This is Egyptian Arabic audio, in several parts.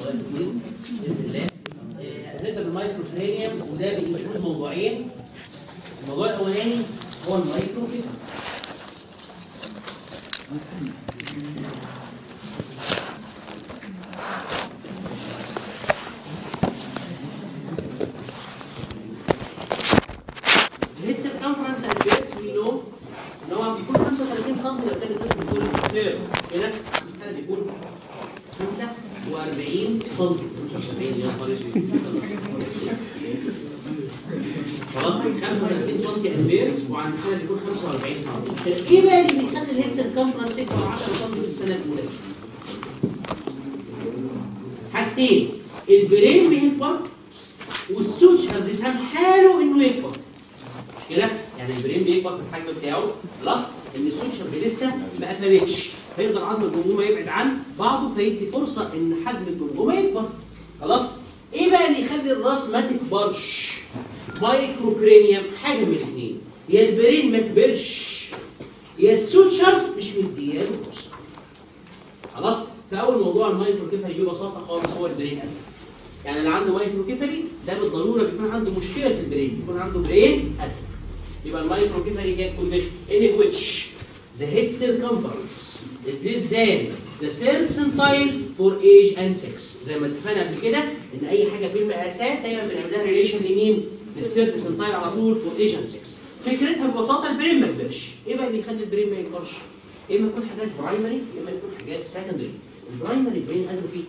لغايه اثنين باذن الله آه، هنبدا بالمايكرو كرانيوم وده بينكلود موضوعين الموضوع الاولاني هو المايكرو كده الهيد سيركمفرنس اند بيرس وي نو ان هو بيكون 35 سم لو كان الطفل بيكون كيرف هنا الانسان بيكون 45 سم 75 يا نهار اسود خلاص 35 سم ادفيرس وعند السنه بيكون 45 سم ايه بقى اللي بيخلي الهيد سيركمفرنس يكبر 10 سم في السنه الاولى؟ حاجتين البرين بيكبر والسوتشر لسان حاله انه يكبر مش كده؟ يعني البرين بيكبر في الحجم بتاعه خلاص ان السوتشرز لسه ما قفلتش فيقدر عظم الجمجمه يبعد عن بعضه فيدي فرصه ان حجم الجمجمه يكبر خلاص؟ ايه بقى اللي يخلي الراس ما تكبرش؟ مايكرو كرينيوم حاجه من الاثنين يا البرين ما كبرش يا السوتشرز مش مدياله فرصه خلاص؟ فاول موضوع المايكرو كيفالي ببساطه خالص هو البرين قفل يعني اللي عنده مايكرو كيفالي ده بالضروره بيكون عنده مشكله في البرين بيكون عنده برين قفل يبقى المايكرو كيفالي هي الكونديشن in which the head circumference is less than the percentile for age and sex زي ما اتفقنا قبل كده ان اي حاجه في المقاسات دايما بنعملها ريليشن لمين؟ للسيرت سنتايل على طول فور ايج اند sex فكرتها ببساطه البرين ما يكبرش ايه بقى اللي يخلي البرين ما يكبرش؟ يا اما يكون حاجات برايمري يا اما يكون حاجات سكندري البرايمري برين قالوا فيه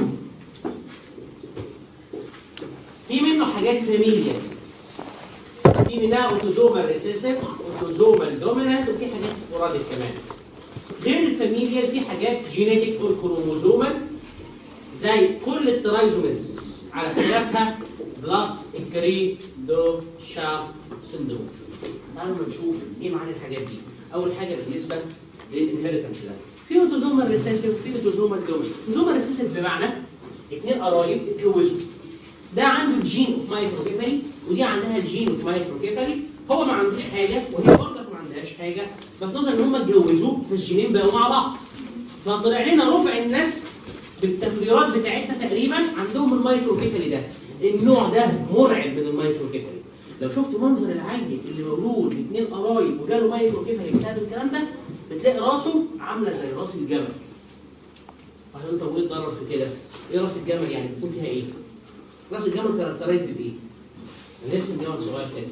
في منه حاجات فاميليا في منها اوتوزومال ريسيسيف اوتوزومال دومينانت وفي حاجات سبوراديك كمان غير الفاميليا في حاجات جينيتيك او كروموزومال زي كل الترايزومز على خلافها بلس الكري دو شاب سندروم تعالوا نشوف ايه معنى الحاجات دي اول حاجه بالنسبه للانهيرتنس ده في اوتوزومال ريسيسيف وفي اوتوزومال دومينانت اوتوزومال ريسيسيف بمعنى اثنين قرايب اتجوزوا ده عنده الجين اوف مايكروكيفالي ودي عندها الجين اوف مايكروكيفالي هو ما عندوش حاجه وهي برضك ما عندهاش حاجه فافترض ان هم اتجوزوا فالجينين بقوا مع بعض فطلع لنا ربع الناس بالتقديرات بتاعتنا تقريبا عندهم المايكروكيفالي ده النوع ده مرعب من المايكروكيفالي لو شفت منظر العيل اللي مولود باثنين قرايب وجاله مايكروكيفالي بسبب الكلام ده بتلاقي راسه عامله زي راس الجمل عشان انت وايه الضرر في كده؟ ايه راس الجمل يعني بيكون فيها ايه؟ راس الجمل كاركترايزد بايه؟ نرسم جمل صغير كده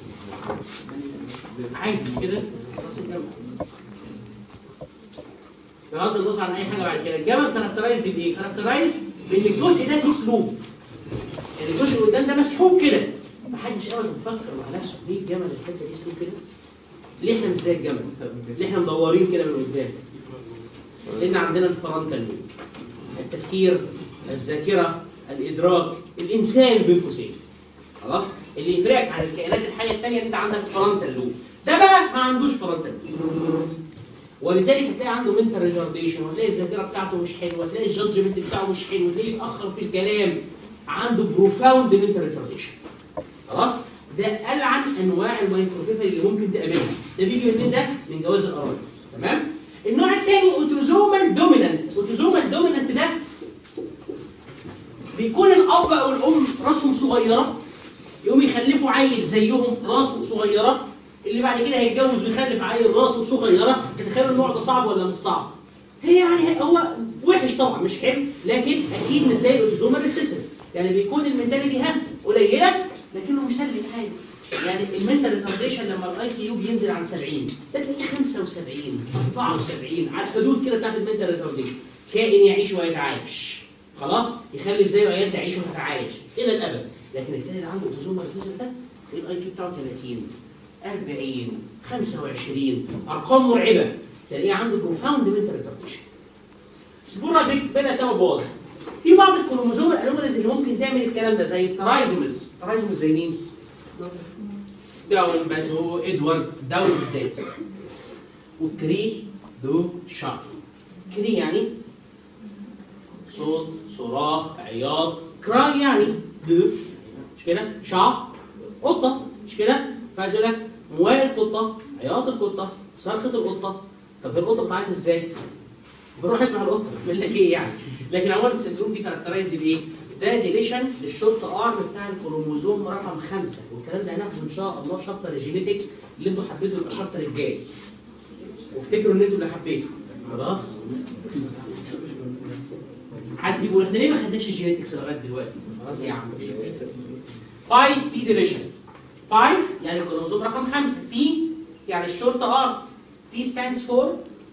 عادي مش كده؟ راس الجمل بغض النظر عن اي حاجه بعد كده الجمل كاركترايزد بايه؟ كاركترايزد بان الجزء ده فيه سلوب يعني الجزء اللي قدام ده مسحوب كده محدش ابدا تفكر مع نفسه ليه الجمل الحته دي سلوب كده؟ ليه احنا مش زي الجمل؟ ليه احنا مدورين كده من قدام؟ لان عندنا الفرنتال لوب التفكير الذاكره الادراك الانسان بين قوسين خلاص اللي يفرقك عن الكائنات الحيه الثانيه انت عندك فرونتال لوب ده بقى ما عندوش فرونتال لوب ولذلك هتلاقي عنده منتال ريتارديشن وهتلاقي الذاكره بتاعته مش حلوه وتلاقي الجادجمنت بتاعه مش حلو وتلاقيه يتاخر في الكلام عنده بروفاوند منتال ريتارديشن خلاص ده العن انواع المايكروكيفالي اللي ممكن تقابلها ده بيجي منين ده من جواز القرايب تمام النوع الثاني اوتوزومال دومينانت اوتوزومال دومينانت ده بيكون الاب او الام راسهم صغيره يقوم يخلفوا عيل زيهم راسه صغيره اللي بعد كده هيتجوز ويخلف عيل راسه صغيره تتخيلوا النوع ده صعب ولا مش صعب؟ هي يعني هو وحش طبعا مش حلو لكن اكيد مش زي الاوتوزومال ريسيسيف يعني بيكون المنتاليتي ها قليله لكنه مسلك حاله يعني المنتال ريتارديشن لما الاي كيو بينزل عن 70 ده تلاقيه 75 74 على الحدود كده بتاعت المنتال ريتارديشن كائن يعيش ويتعايش خلاص يخلف زيه عيال تعيش وتتعايش الى الابد لكن التاني اللي عنده اوتوزومال ريسيسيف ده الاي كيو بتاعه 30 40 25 ارقام مرعبه تلاقيه عنده بروفاوند منتال ريتارديشن سبوراديك بلا سبب واضح في بعض الكروموزوم الانوماليز اللي ممكن تعمل الكلام ده زي الترايزومز الترايزومز زي مين؟ داون باتو ادوارد داون بالذات وكري دو شار كري يعني صوت صراخ عياط كراي يعني دو مش كده شع قطه مش كده فعايز اقول لك موال القطه عياط القطه صرخه القطه طب هي القطه بتعيط ازاي؟ بروح اسمع القطه بيقول لك ايه يعني لكن عموما السندروم دي كاركترايزد بايه؟ ده ديليشن للشورت ارم بتاع الكروموزوم رقم خمسه والكلام ده هناخده ان شاء الله في شابتر الجينيتكس اللي انتوا حبيتوا يبقى الشابتر الجاي وافتكروا ان انتوا اللي حبيتوا خلاص حد يقول احنا ليه ما خدناش الجينيتكس لغايه دلوقتي؟ خلاص يا عم مفيش مشكله 5 بي ديليشن 5 يعني الكروموزوم رقم 5 بي يعني الشورت ار بي stands for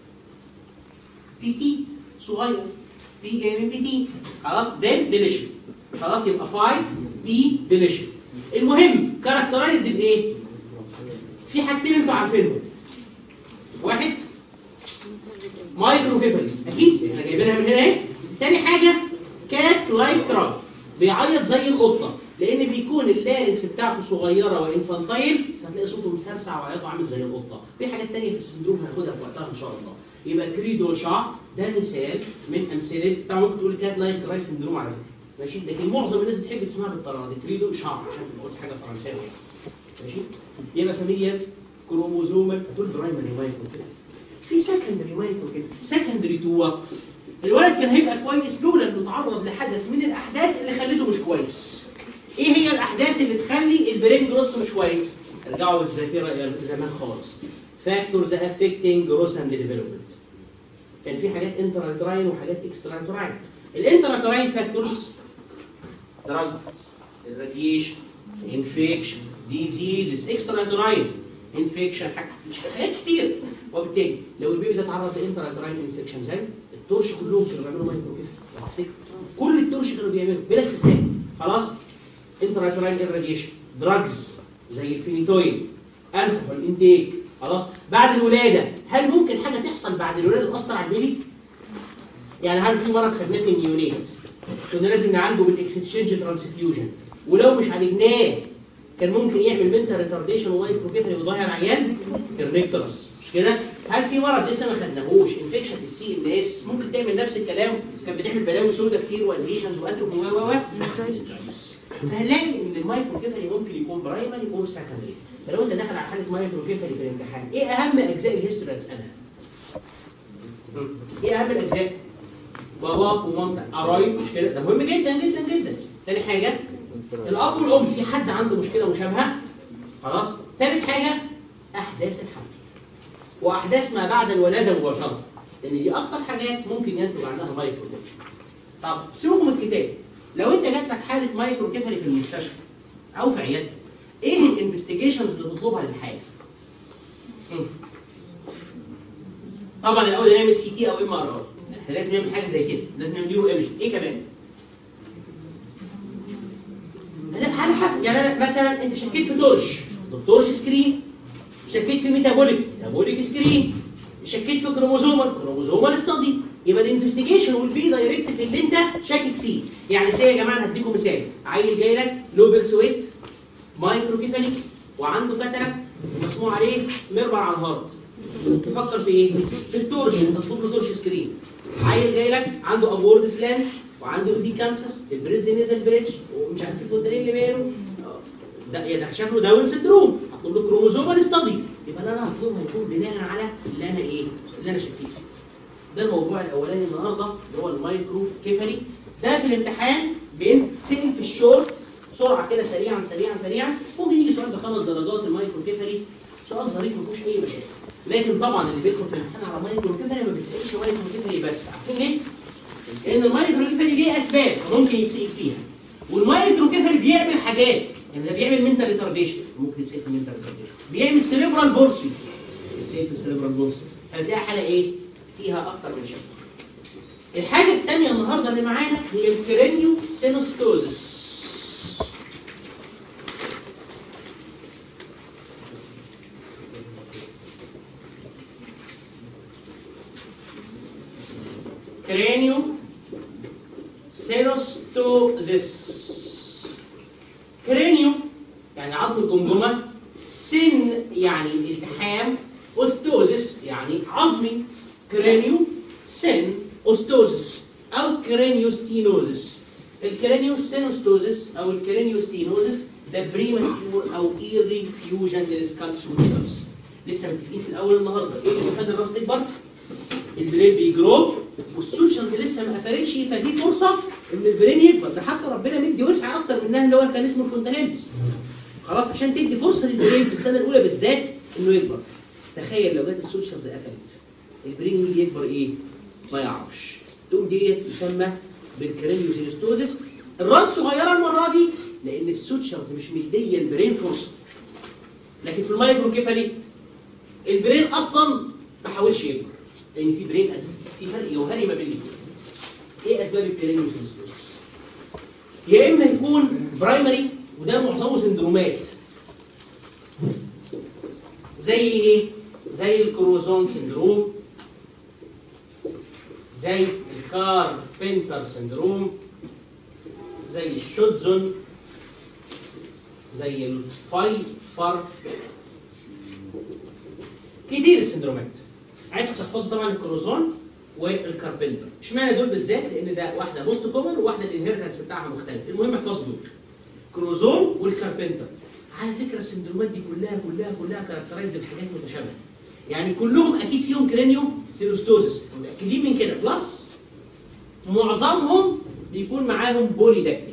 بي تي صغير بي جاي من بي تي خلاص ده ديليشن خلاص يبقى 5 بي ديليشن المهم كاركترايزد بايه؟ في حاجتين انتوا عارفينهم واحد مايكروفيفالي اكيد احنا جايبينها من هنا اهي تاني حاجه كات لايك كراي بيعيط زي القطه لان بيكون اللارنكس بتاعته صغيره وانفانتايل فتلاقي صوته مسرسع وعياطه عامل زي القطه في حاجات تانية في السندروم هناخدها في وقتها ان شاء الله يبقى كريدو شع ده مثال من امثله طبعا ممكن تقول كات لايك كراي سندروم على فكره ماشي لكن معظم الناس بتحب تسمعها بالطريقه دي كريدو شع عشان تقول حاجه فرنساوي يعني. ماشي يبقى فاميليال كروموزومال هتقول برايمري مايكرو كده في سكندري مايكرو كده سكندري تو وات الولد كان هيبقى كويس لولا انه تعرض لحدث من الاحداث اللي خلته مش كويس ايه هي الاحداث اللي تخلي البرين جروس مش كويس ارجعوا بالذاكره الى زمان خالص فاكتورز افكتنج جروس اند ديفلوبمنت كان في حاجات انتراتراين وحاجات اكستراتراين الانتراتراين فاكتورز دراجز الراديشن انفكشن ديزيزز اكستراتراين انفكشن مش حاجات كتير وبالتالي لو البيبي ده اتعرض لانتراتراين انفكشن زي الترش كلهم كانوا بيعملوا مايكرو كيف كل الترش كانوا بيعملوا بلا استثناء خلاص انتراتراين irradiation دراجز زي الفينيتوين الكحول انتيك خلاص بعد الولاده هل ممكن حاجه تحصل بعد الولاده تاثر على البيبي؟ يعني هل في مرض خدناه في النيونيت كنا لازم نعالجه بالاكستشينج ترانسفيوجن ولو مش عالجناه كان ممكن يعمل منتال ريتارديشن ومايكروكيفالي ويضيع العيان كرنيكترس مش كده؟ هل في مرض لسه ما خدناهوش انفكشن في السي ان اس ممكن تعمل نفس الكلام كانت بتعمل بلاوي سودا كتير وادريشنز واتروفي و و و فهنلاقي ان المايكروكيفالي ممكن يكون برايمري يكون سكندري فلو انت داخل على حاله مايكروكيفالي في الامتحان ايه اهم اجزاء الهيستوري هتسالها؟ ايه اهم الاجزاء؟ باباك ومامتك قرايب مش كده ده مهم جدا جدا جدا تاني حاجه الاب والام في حد عنده مشكله مشابهه خلاص تالت حاجه احداث الحمل واحداث ما بعد الولاده مباشره لان دي اكتر حاجات ممكن ينتج عنها مايكرو كيفالي طب سيبكم من الكتاب لو انت جات لك حاله مايكرو كيفالي في المستشفى او في عيادتك ايه الانفستيجيشنز اللي تطلبها للحاله؟ مم. طبعا الاول نعمل سي تي او ام ار ار احنا لازم نعمل حاجه زي كده لازم نعمل نيورو ايمج ايه كمان؟ لا على حسب يعني انا مثلا انت شكيت في تورش دكتورش سكرين شكيت في ميتابوليك ميتابوليك سكرين شكيت في كروموزومال كروموزومال ستادي يبقى الانفستيجيشن والبي دايركتد اللي انت شاكك فيه يعني زي يا جماعه هديكم مثال عيل جاي لك لوبر سويت مايكرو كيفاليك وعنده كاتراك ومسموع عليه مربع على الهارت تفكر في ايه؟ في التورش تطلب له تورش سكرين عيل جاي لك عنده ابورد سلان وعنده ايدي كانسس البريزد نيزل بريدج ومش عارف الفوترين اللي ماله ده يا ده شكله داون سندروم هطلب له كروموزومال ستادي يبقى اللي انا هطلبه هيكون بناء على اللي انا ايه؟ اللي انا شكيت فيه. ده الموضوع الاولاني النهارده اللي هو المايكرو كيفالي ده في الامتحان بيتسال في الشورت بسرعه كده سريعا سريعا سريعا ممكن يجي سؤال بخمس درجات المايكرو كيفالي سؤال ظريف ما فيهوش اي مشاكل لكن طبعا اللي بيدخل في الامتحان على مايكرو كيفالي ما بيتسالش مايكرو كيفالي بس عارفين ليه؟ لان المايكرو كيفالي ليه اسباب ممكن يتسال فيها والمايكرو كيفالي بيعمل حاجات يعني ده بيعمل منتال ريتارديشن ممكن يتسال في منتال ريتارديشن بيعمل سيريبرال بولسي يتسال في السيريبرال بولسي هتلاقي حاله ايه؟ فيها اكتر من شكل الحاجه الثانيه النهارده اللي معانا هي الكرينيو سينوستوزس كرينيو سينوستوزس كرينيو يعني عظم الجمجمه سن يعني التحام اوستوزس يعني عظمي كرينيو سن اوستوزس او كرينيوستينوزس الكرينيوسينوستوزس او الكرينيوستينوزس ده بريماتيور او ايري فيوجن للسكال سوتشرز لسه متفقين في الاول النهارده ايه اللي بيخلي الراس تكبر؟ البرين بيجرو والسوشيالز لسه ما قفلتش ففي فرصه ان البرين يكبر ده حتى ربنا مدي وسع اكتر منها اللي هو كان اسمه الفونتانيلز خلاص عشان تدي فرصه للبرين في السنه الاولى بالذات انه يكبر تخيل لو جت السوشيالز قفلت البرين يجي يكبر ايه؟ ما يعرفش تقوم ديت يسمى بالكرينيوسينستوزس الراس صغيره المره دي لان السوتشرز مش مديه البرين فرصه لكن في المايكروكيفالي البرين اصلا ما حاولش يكبر لان في برين في فرق جوهري ما بين الاثنين ايه اسباب الكرينيوسينستوزس يا اما يكون برايمري وده معظمه سندرومات زي ايه زي الكروزون سندروم زي الكاربنتر سندروم زي الشوتزون زي الفايفر كتير السندرومات عايزك تحفظوا طبعا الكروزون والكاربنتر اشمعنى دول بالذات لان ده واحده موست كومن وواحده الانهيرتنس بتاعها مختلف المهم احفظ دول كروزون والكاربنتر على فكره السندرومات دي كلها كلها كلها كاركترايزد بحاجات متشابهه يعني كلهم اكيد فيهم كرينيو سيروستوزس متاكدين من كده بلس معظمهم بيكون معاهم بولي داكتي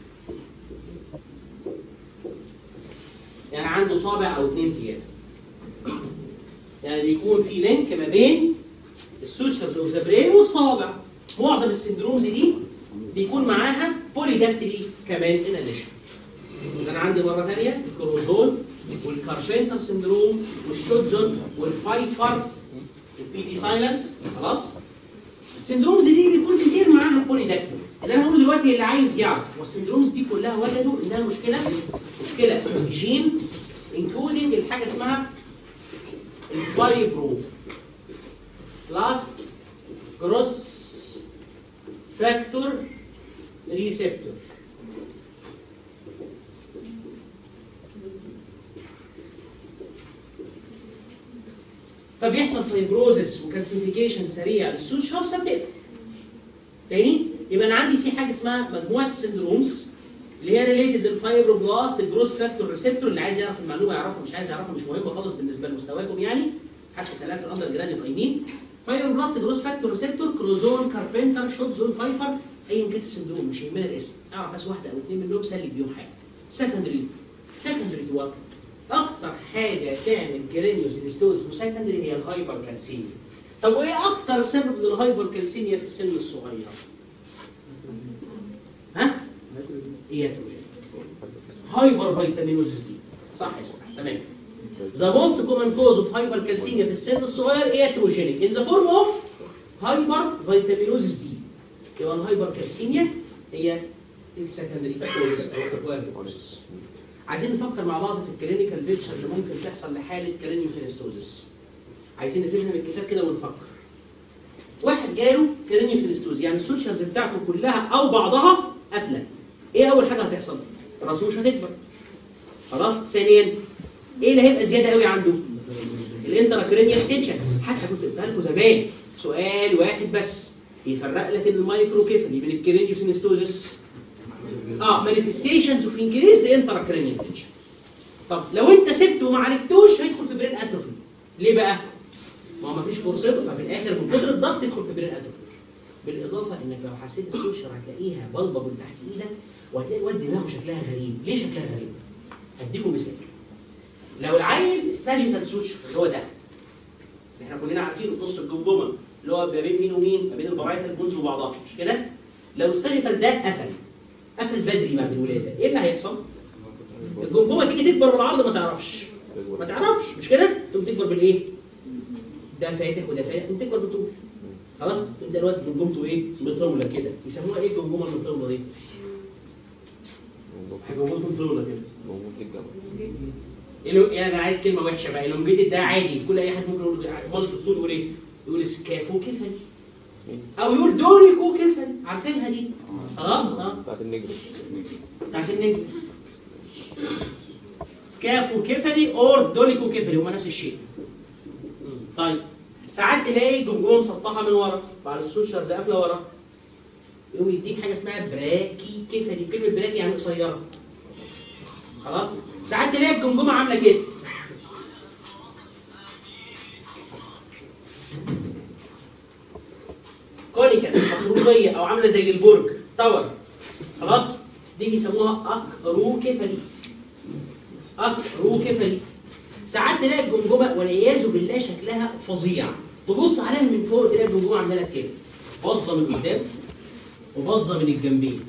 يعني عنده صابع او اثنين زياده يعني بيكون في لينك ما بين السوتشرز اوف ذا برين والصابع معظم السندرومز دي بيكون معاها بولي داكتلي كمان ان اديشن انا عندي مره ثانيه الكروزون والكاربنتر سندروم والشوتزون والفايفر البي دي سايلنت خلاص السندرومز دي بيكون كتير معاها بولي داكتلي اللي انا هقوله دلوقتي اللي عايز يعرف والسندرومز دي كلها وجدوا انها مشكله مشكله في جين انكلودنج الحاجه اسمها الفايبرو بلاست جروس فاكتور ريسبتور فبيحصل فايبروزس وكالسيفيكيشن سريع للسوتشرز فبتقفل تاني يبقى انا عندي في حاجه اسمها مجموعه السندرومز اللي هي ريليتد للفايبروبلاست الجروس فاكتور ريسبتور اللي عايز يعرف المعلومه يعرفها مش عايز يعرفها مش مهمه خالص بالنسبه لمستواكم يعني محدش يسالها في الاندر جراد قايمين فايبروبلاست جروس فاكتور ريسبتور كروزون كاربنتر شوت زون فايفر ايا كان السندروم مش يهمنا الاسم اعرف بس واحده او اثنين منهم سلك بيهم حاجه سكندري سكندري تو اكتر حاجه تعمل كرينيوس انستوز وسكندري هي الهايبر كالسيميا طب وايه اكتر سبب للهايبر كالسيميا في السن الصغير؟ ها؟ اياتروجين هايبر فيتامينوزيس دي صح يا سماح تمام The most common cause of hypercalcemia في السن الصغير iatrogenic in the form of hypervitaminosis D. يبقى الهايبركالسيميا هي السكندري فاكتورز او الاكواب بروسيس. عايزين نفكر مع بعض في الكلينيكال بيكتشر اللي ممكن تحصل لحاله كرينيوسينستوزس. عايزين نسيبها من الكتاب كده ونفكر. واحد جاله كرينيوسينستوز يعني السوتشرز بتاعته كلها او بعضها قافله. ايه اول حاجه هتحصل؟ راسه مش هتكبر. خلاص؟ ثانيا ايه اللي هيبقى زياده قوي عنده؟ الانتراكرينيال تنشن حتى كنت قلتها لكم زمان سؤال واحد بس يفرق لك المايكروكيفالي من الكرينيوسينستوزس اه مانيفستيشنز اوف انكريز ذا انتراكرينيال تنشن طب لو انت سبته وما عالجتوش هيدخل في برين اتروفي ليه بقى؟ ما هو مفيش فرصته ففي الاخر من كتر الضغط يدخل في برين اتروفي بالاضافه انك لو حسيت السوشيال هتلاقيها بلبه من تحت ايدك وهتلاقي الواد دماغه شكلها غريب ليه شكلها غريب؟ هديكم مثال لو العيل الساجيتال سوتشر اللي هو ده اللي احنا كلنا عارفينه في نص الجمجمه اللي هو ما بين مين ومين؟ ما بين البرايتال بونز وبعضها مش كده؟ لو الساجيتال ده قفل قفل بدري بعد الولاده ايه اللي هيحصل؟ الجمجمه تيجي تكبر بالعرض ما تعرفش ما تعرفش مش كده؟ تقوم تكبر بالايه؟ ده فاتح وده فاتح تقوم تكبر بطول خلاص تبدا الوقت جمجمته ايه؟ مطوله كده يسموها ايه الجمجمه المطوله دي؟ حاجه جمجمته مطوله كده موجود الجبل إلو يعني انا عايز كلمه وحشه بقى الومجيتد ده عادي كل اي حد ممكن يقول مال الدكتور يقول ايه؟ يقول سكافو كفل او يقول دوريكو كفل عارفينها دي خلاص اه بتاعت النجم بتاعت النجم سكافو كفلي اور دوليكو كفلي هما نفس الشيء مم. طيب ساعات تلاقي جمجمه مسطحه من ورا بعد السوشيالز قافله ورا يقوم يديك حاجه اسمها براكي كفلي كلمه براكي يعني قصيره خلاص ساعات تلاقي الجمجمه عامله كده كونيكال مخروطيه او عامله زي البرج تاور خلاص دي بيسموها اكروكيفالي اكروكيفالي ساعات تلاقي الجمجمه والعياذ بالله شكلها فظيع تبص عليها من فوق تلاقي الجمجمه عامله لك كده باظه من قدام وباظه من الجنبين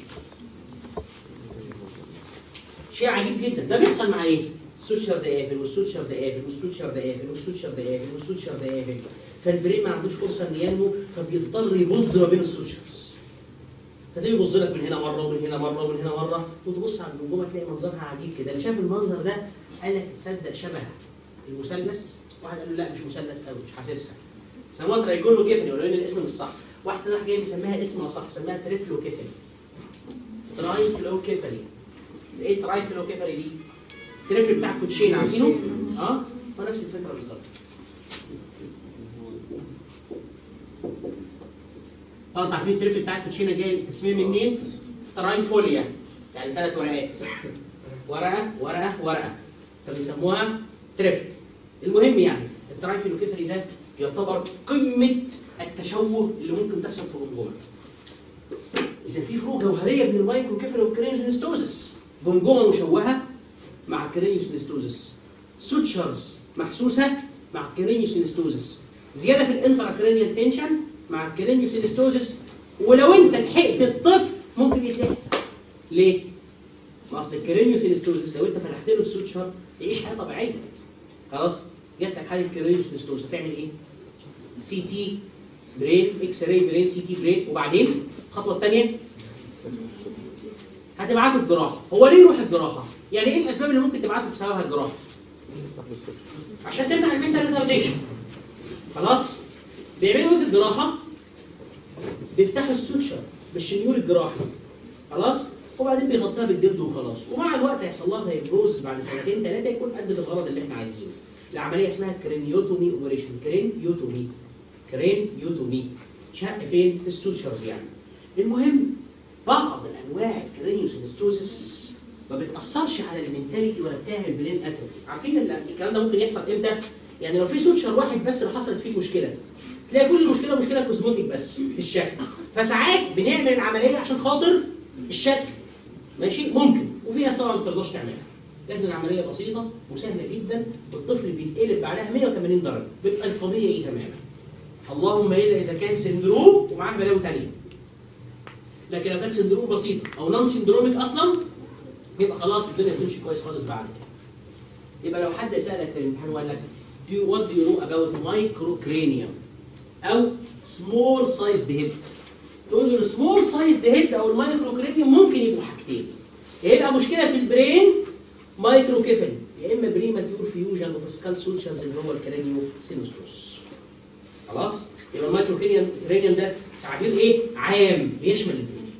شيء عجيب جدا ده بيحصل مع ايه؟ السوتشر ده قافل والسوتشر ده قافل والسوتشر ده قافل والسوتشر ده قافل والسوتشر ده قافل فالبرين ما عندوش فرصه ان ينمو فبيضطر يبظ ما بين السوتشرز فتلاقيه يبص لك من هنا مره ومن هنا مره ومن هنا مره وتبص على الجمجمه تلاقي منظرها عجيب كده اللي شاف المنظر ده قال لك تصدق شبه المثلث واحد قال له لا مش مثلث قوي مش حاسسها سموها ترايجونو كيفني ولو ان الاسم مش صح واحد راح جاي مسميها اسمها صح سماها تريفلو كيفني ترايفلو كيفني ايه ترايفلو كيفني دي؟ التريفل بتاع الكوتشين عارفينه؟ اه هو نفس الفكره بالظبط طبعا انتوا عارفين التريفل بتاع الكوتشينه جاي تسميه منين؟ ترايفوليا يعني ثلاث ورقات ورقه ورقه ورقه فبيسموها تريفل المهم يعني الترايفلوكيفري ده يعتبر قمه التشوه اللي ممكن تحصل في الجمجمه اذا في فروق جوهريه بين المايكروكيفري والكرينيوسينستوزس جمجمه مشوهه مع الكرينيوسينستوزس سوتشرز محسوسه مع الكرينيوسينستوزس زياده في الانتراكرينيال تنشن مع الكرينيوسينستوزس ولو انت لحقت الطفل ممكن يتلحق ليه؟ ما اصل الكرينيوسينستوزس لو انت فتحت له السوتشر يعيش حياه طبيعيه خلاص جات لك حاله كرينيوسينستوزس هتعمل ايه؟ سي تي برين اكس راي برين سي تي برين وبعدين الخطوه الثانيه هتبعته الجراحه هو ليه يروح الجراحه؟ يعني ايه الاسباب اللي ممكن تبعته بسببها الجراحه؟ عشان تمنع المنتال ريتارديشن خلاص بيعملوا ايه في الجراحه؟ بيفتحوا السوتشر بالشنيور الجراحي خلاص وبعدين بيغطيها بالجلد وخلاص ومع الوقت هيحصل لها فيبروز بعد سنتين ثلاثه يكون ادت الغرض اللي احنا عايزينه العمليه اسمها كرينيوتومي اوبريشن كرينيوتومي كرينيوتومي شق فين في السوتشرز يعني المهم بعض الانواع الكرينيوسينستوزس ما بتاثرش على المنتاليتي ولا بتعمل برين اتروفي عارفين ال- الكلام ده ممكن يحصل امتى يعني لو في سوتشر واحد بس اللي حصلت فيه مشكله تلاقي كل المشكله مشكله كوزموتيك بس في الشكل فساعات بنعمل العمليه عشان خاطر الشكل ماشي ممكن وفي ناس طبعا ما بترضاش تعملها لكن العمليه بسيطه وسهله جدا والطفل بيتقلب بعدها 180 درجه بيبقى الطبيعي تماما اللهم الا اذا كان سندروم ومعاه بلاوي ثانيه لكن لو كان سندروم بسيط او نون سندروميك اصلا يبقى خلاص الدنيا تمشي كويس خالص بعد كده يبقى لو حد سالك في الامتحان وقال لك do you, what do you know about microcranium او small sized head تقول له السمول سايزد هيد او المايكروكرينيوم ممكن يبقوا حاجتين يا يبقى مشكله في البرين مايكروكيفالي يا اما بريماتيور فيوجن اوف سكال سولشرز اللي هو الكرانيو سينوستوس خلاص يبقى المايكروكرينيوم كرينيوم ده تعبير ايه عام بيشمل البرين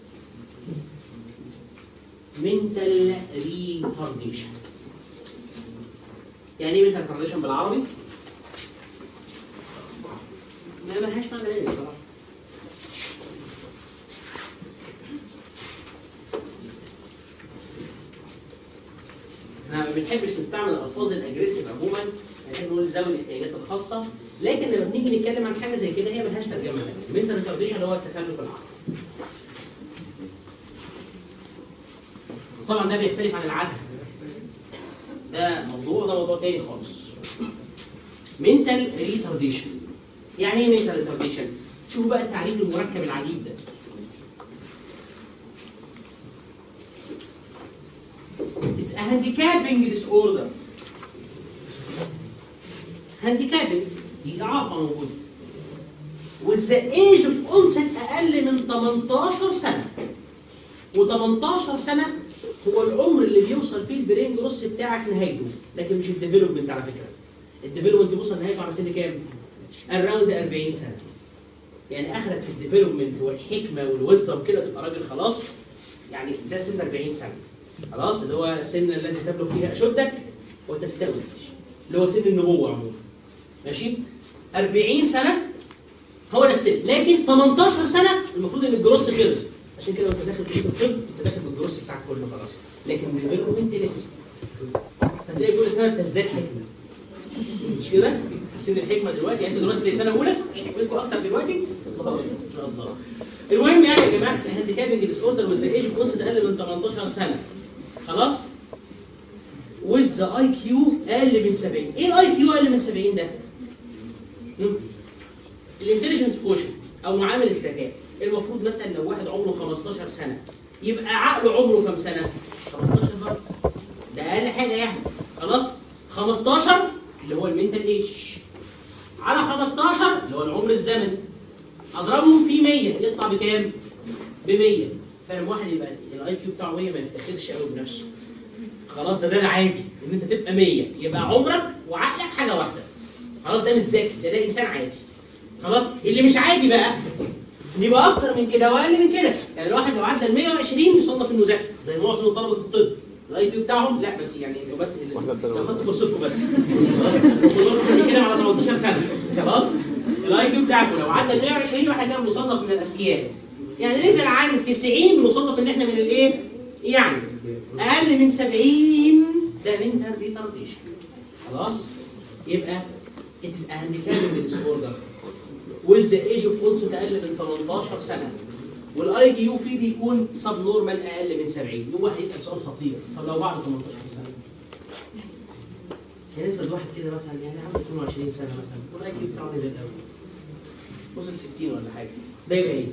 منتال ريتارديشن يعني ايه منتال ريتارديشن بالعربي؟ ما ملهاش معنى ايه بصراحه احنا ما بنحبش نستعمل الالفاظ الاجريسيف عموما عشان نقول ذوي الاحتياجات الخاصه لكن لما بنيجي نتكلم عن حاجه زي كده هي ملهاش ترجمه ثانيه المنتال ريتارديشن هو التخلف العقلي طبعا ده بيختلف عن العدم ده موضوع ده موضوع تاني خالص منتال ريتارديشن يعني ايه منتال ريتارديشن شوفوا بقى التعريف المركب العجيب ده It's a handicapping disorder. handicapping دي إعاقة موجودة. With the age of onset أقل من 18 سنة. و18 سنة هو العمر اللي بيوصل فيه البرين جروس بتاعك نهايته، لكن مش الديفلوبمنت على فكرة. الديفلوبمنت بيوصل نهايته على سن كام؟ اراوند 40 سنة. يعني اخرك في الديفلوبمنت والحكمة والوزدم كده تبقى راجل خلاص يعني ده سن 40 سنة. خلاص اللي هو السن الذي تبلغ فيه اشدك وتستوي اللي هو سن النبوه عموما ماشي 40 سنه هو ده السن لكن 18 سنه المفروض ان الجروس خلص عشان كده وانت داخل كليه الطب انت داخل بالجروس بتاعك كله خلاص لكن ديفلوبمنت لسه هتلاقي كل سنه بتزداد حكمه مش كده؟ سن الحكمه دلوقتي يعني انتوا دلوقتي زي سنه اولى مش حكمتكم اكتر دلوقتي الله أكبر، ان شاء الله المهم يعني يا جماعه هانديكابنج ديس اوردر وذ ايج اوف اونست اقل من 18 سنه خلاص وذ اي كيو اقل من 70 ايه الاي كيو اقل من 70 ده؟ الانتليجنس كوشن او معامل الذكاء المفروض مثلا لو واحد عمره 15 سنه يبقى عقله عمره كام سنه؟ 15 برضه ده اقل حاجه يعني خلاص 15 اللي هو المنتال ايج على 15 اللي هو العمر الزمني اضربهم في 100 يطلع بكام؟ ب 100 فاهم واحد يبقى الاي كيو بتاعه 100 ما يفتخرش قوي بنفسه خلاص ده ده العادي ان انت تبقى 100 يبقى عمرك وعقلك حاجه واحده خلاص ده مش ذكي ده ده انسان عادي خلاص اللي مش عادي بقى يبقى اكتر من كده واقل من كده يعني الواحد لو عدى ال 120 يصنف انه ذكي زي معظم طلبه الطب الاي كيو بتاعهم لا بس يعني انه بس لو خدتوا فرصتكم بس كلهم كده على 18 سنه خلاص الاي كيو بتاعكم لو عدى ال 120 يبقى احنا كده بنصنف من الاذكياء يعني نزل عن 90 بنصنف ان احنا من الايه؟ يعني اقل من 70 ده منتال ريتارديشن خلاص يبقى it is a handicaping disorder with the age of onset اقل من 18 سنه والاي كيو فيه بيكون سب نورمال اقل من 70 يوم واحد يسال سؤال خطير طب لو بعد 18 سنه يعني افرض واحد كده مثلا يعني عنده 22 سنه مثلا والاي كيو بتاعه نزل قوي وصل 60 ولا حاجه ده يبقى ايه؟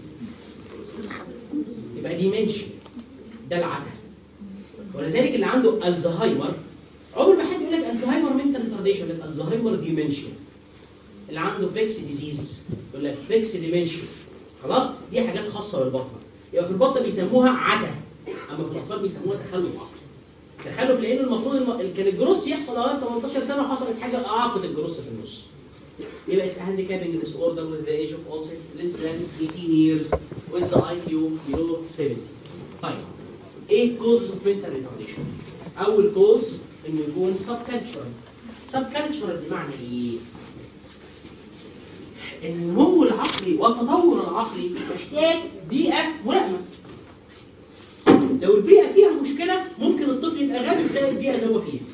يبقى ديمنشن ده العته ولذلك اللي عنده الزهايمر عمر ما حد يقول لك الزهايمر منتال ريتارديشن يقول لك الزهايمر ديمنشن اللي عنده فيكس ديزيز يقول لك فيكس ديمنشن خلاص دي حاجات خاصه بالبطنه يبقى في البطنه بيسموها عته اما في الاطفال بيسموها تخلف عقلي تخلف لان المفروض الم... كان الجروس يحصل لغايه 18 سنه وحصلت حاجه اعاقت الجروس في النص يبقى it's handicapping disorder with the age of onset less than 18 years with the IQ below 70 طيب ايه causes of mental retardation؟ اول كوز انه يكون subcultural subcultural بمعنى ايه؟ النمو العقلي والتطور العقلي محتاج بيئه ملائمه لو البيئه فيها مشكله ممكن الطفل يبقى غبي بسبب البيئه اللي هو فيها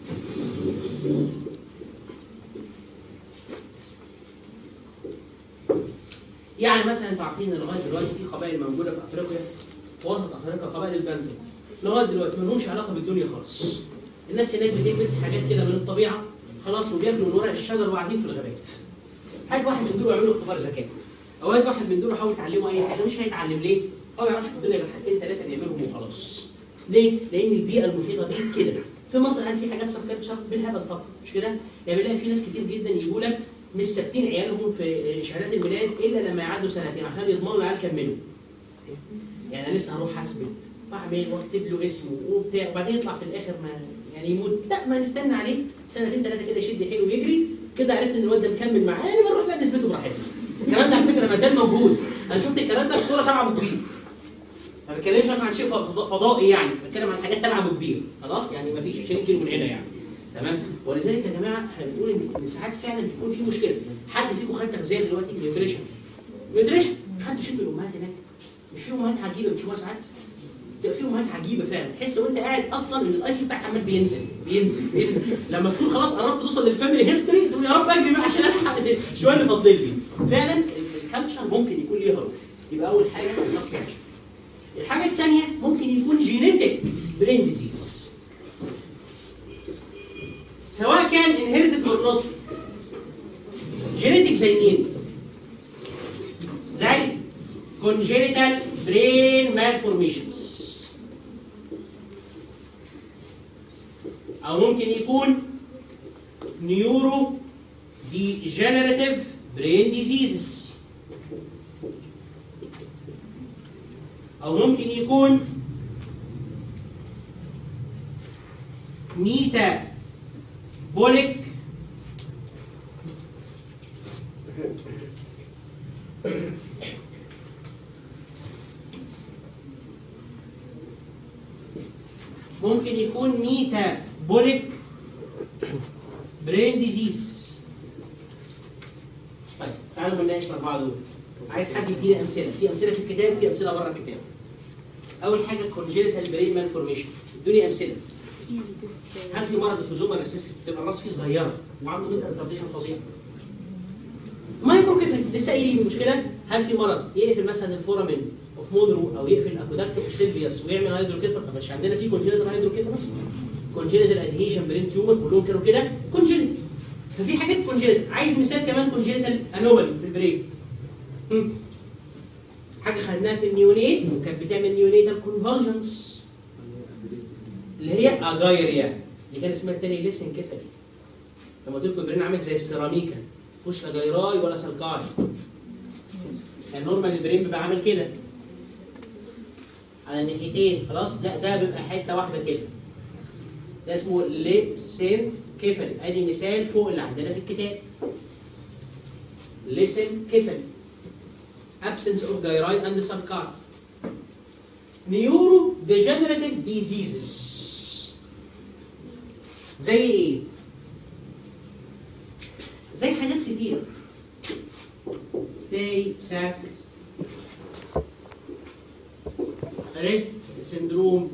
يعني مثلا انتوا عارفين ان لغايه دلوقتي في قبائل موجوده في افريقيا في وسط افريقيا قبائل البندو لغايه دلوقتي ما لهمش علاقه بالدنيا خالص الناس هناك بتلبس حاجات كده من الطبيعه خلاص وبياكلوا من ورق الشجر وقاعدين في الغابات هات واحد من دول يعمل له اختبار ذكاء او هات واحد من دول حاول تعلمه اي حاجه مش هيتعلم ليه؟ هو ما يعرفش في الدنيا غير حاجتين ثلاثه بيعملهم وخلاص ليه؟ لان البيئه المحيطه بيه كده في مصر هل في حاجات سب كلتشر بالهبل طبعا مش كده؟ يعني بنلاقي في ناس كتير جدا يقول لك مش ثابتين عيالهم في شهادات الميلاد الا لما يعدوا سنتين عشان يضمنوا العيال كملوا. يعني انا لسه هروح اثبت واعمل واكتب له اسمه وبتاع وبعدين يطلع في الاخر ما يعني يموت لا ما نستنى عليه سنتين ثلاثه كده يشد حيله ويجري كده عرفت ان الواد ده مكمل معاه يعني بنروح بقى نثبته براحتنا. الكلام ده على فكره ما زال موجود انا شفت الكلام ده في صوره تبع ابو كبير. ما بتكلمش مثلا عن شيء فض- فضائي يعني بتكلم عن حاجات تبع ابو كبير خلاص يعني ما فيش 20 كيلو من هنا يعني تمام ولذلك يا جماعه احنا بنقول ان إن ساعات فعلا بيكون في مشكله حد فيكم خد تغذيه دلوقتي نيوتريشن نيوتريشن خدتوا شيء من الامهات هناك مش في امهات عجيبه بتشوفها ساعات تبقى في امهات عجيبه فعلا تحس وانت قاعد اصلا ان الاي كيو بتاعك عمال بينزل بينزل بينزل لما تكون خلاص قربت توصل للفاميلي هيستوري تقول يا رب اجري بقى عشان الحق شويه اللي فاضل لي فعلا الكالتشر ممكن يكون ليه هروب يبقى اول حاجه السب كالتشر الحاجه الثانيه ممكن يكون جينيتك برين ديزيز سواء كان انهيرتد اور نوت جينيتك زي مين؟ زي congenital brain malformations او ممكن يكون neuro degenerative brain diseases او ممكن يكون metabolic ممكن يكون ميتابوليك برين ديزيز طيب تعالوا نناقش الاربعه دول عايز حد يديني امثله في امثله في الكتاب في امثله بره الكتاب اول حاجه كونجينيتال برين مالفورميشن ادوني امثله هل في مرض الخزومه الريسيسيف بتبقى الراس فيه صغيره وعنده منتال ريتارديشن فظيع لسه قايلين المشكله هل في مرض يقفل مثلا الفورامين اوف مونرو او يقفل الاكودكت اوف سيلفيوس ويعمل هيدروكيفالس مش عندنا في كونجينيتال هيدروكيفالس كونجينيتال ادهيشن برين تيومر كلهم كانوا كده كونجينيتال ففي حاجات كونجينيتال عايز مثال كمان كونجينيتال انومالي في البرين هم. حاجه خدناها في النيونيت وكانت بتعمل نيونيتال كونفرجنس اللي هي اجايريا اللي كان اسمها التاني ليسن كيفالي لما قلت لكم البرين عامل زي السيراميكا مفيهوش لا جيراي ولا سلكاي النورمال البرين بيبقى عامل كده على الناحيتين خلاص لا ده بيبقى حته واحده كده ده اسمه ليسن كيفالي ادي مثال فوق اللي عندنا في الكتاب ليسن كيفالي absence of gyri and sulci neurodegenerative diseases زي ايه؟ زي حاجات كتير تاي ساك ريت سندروم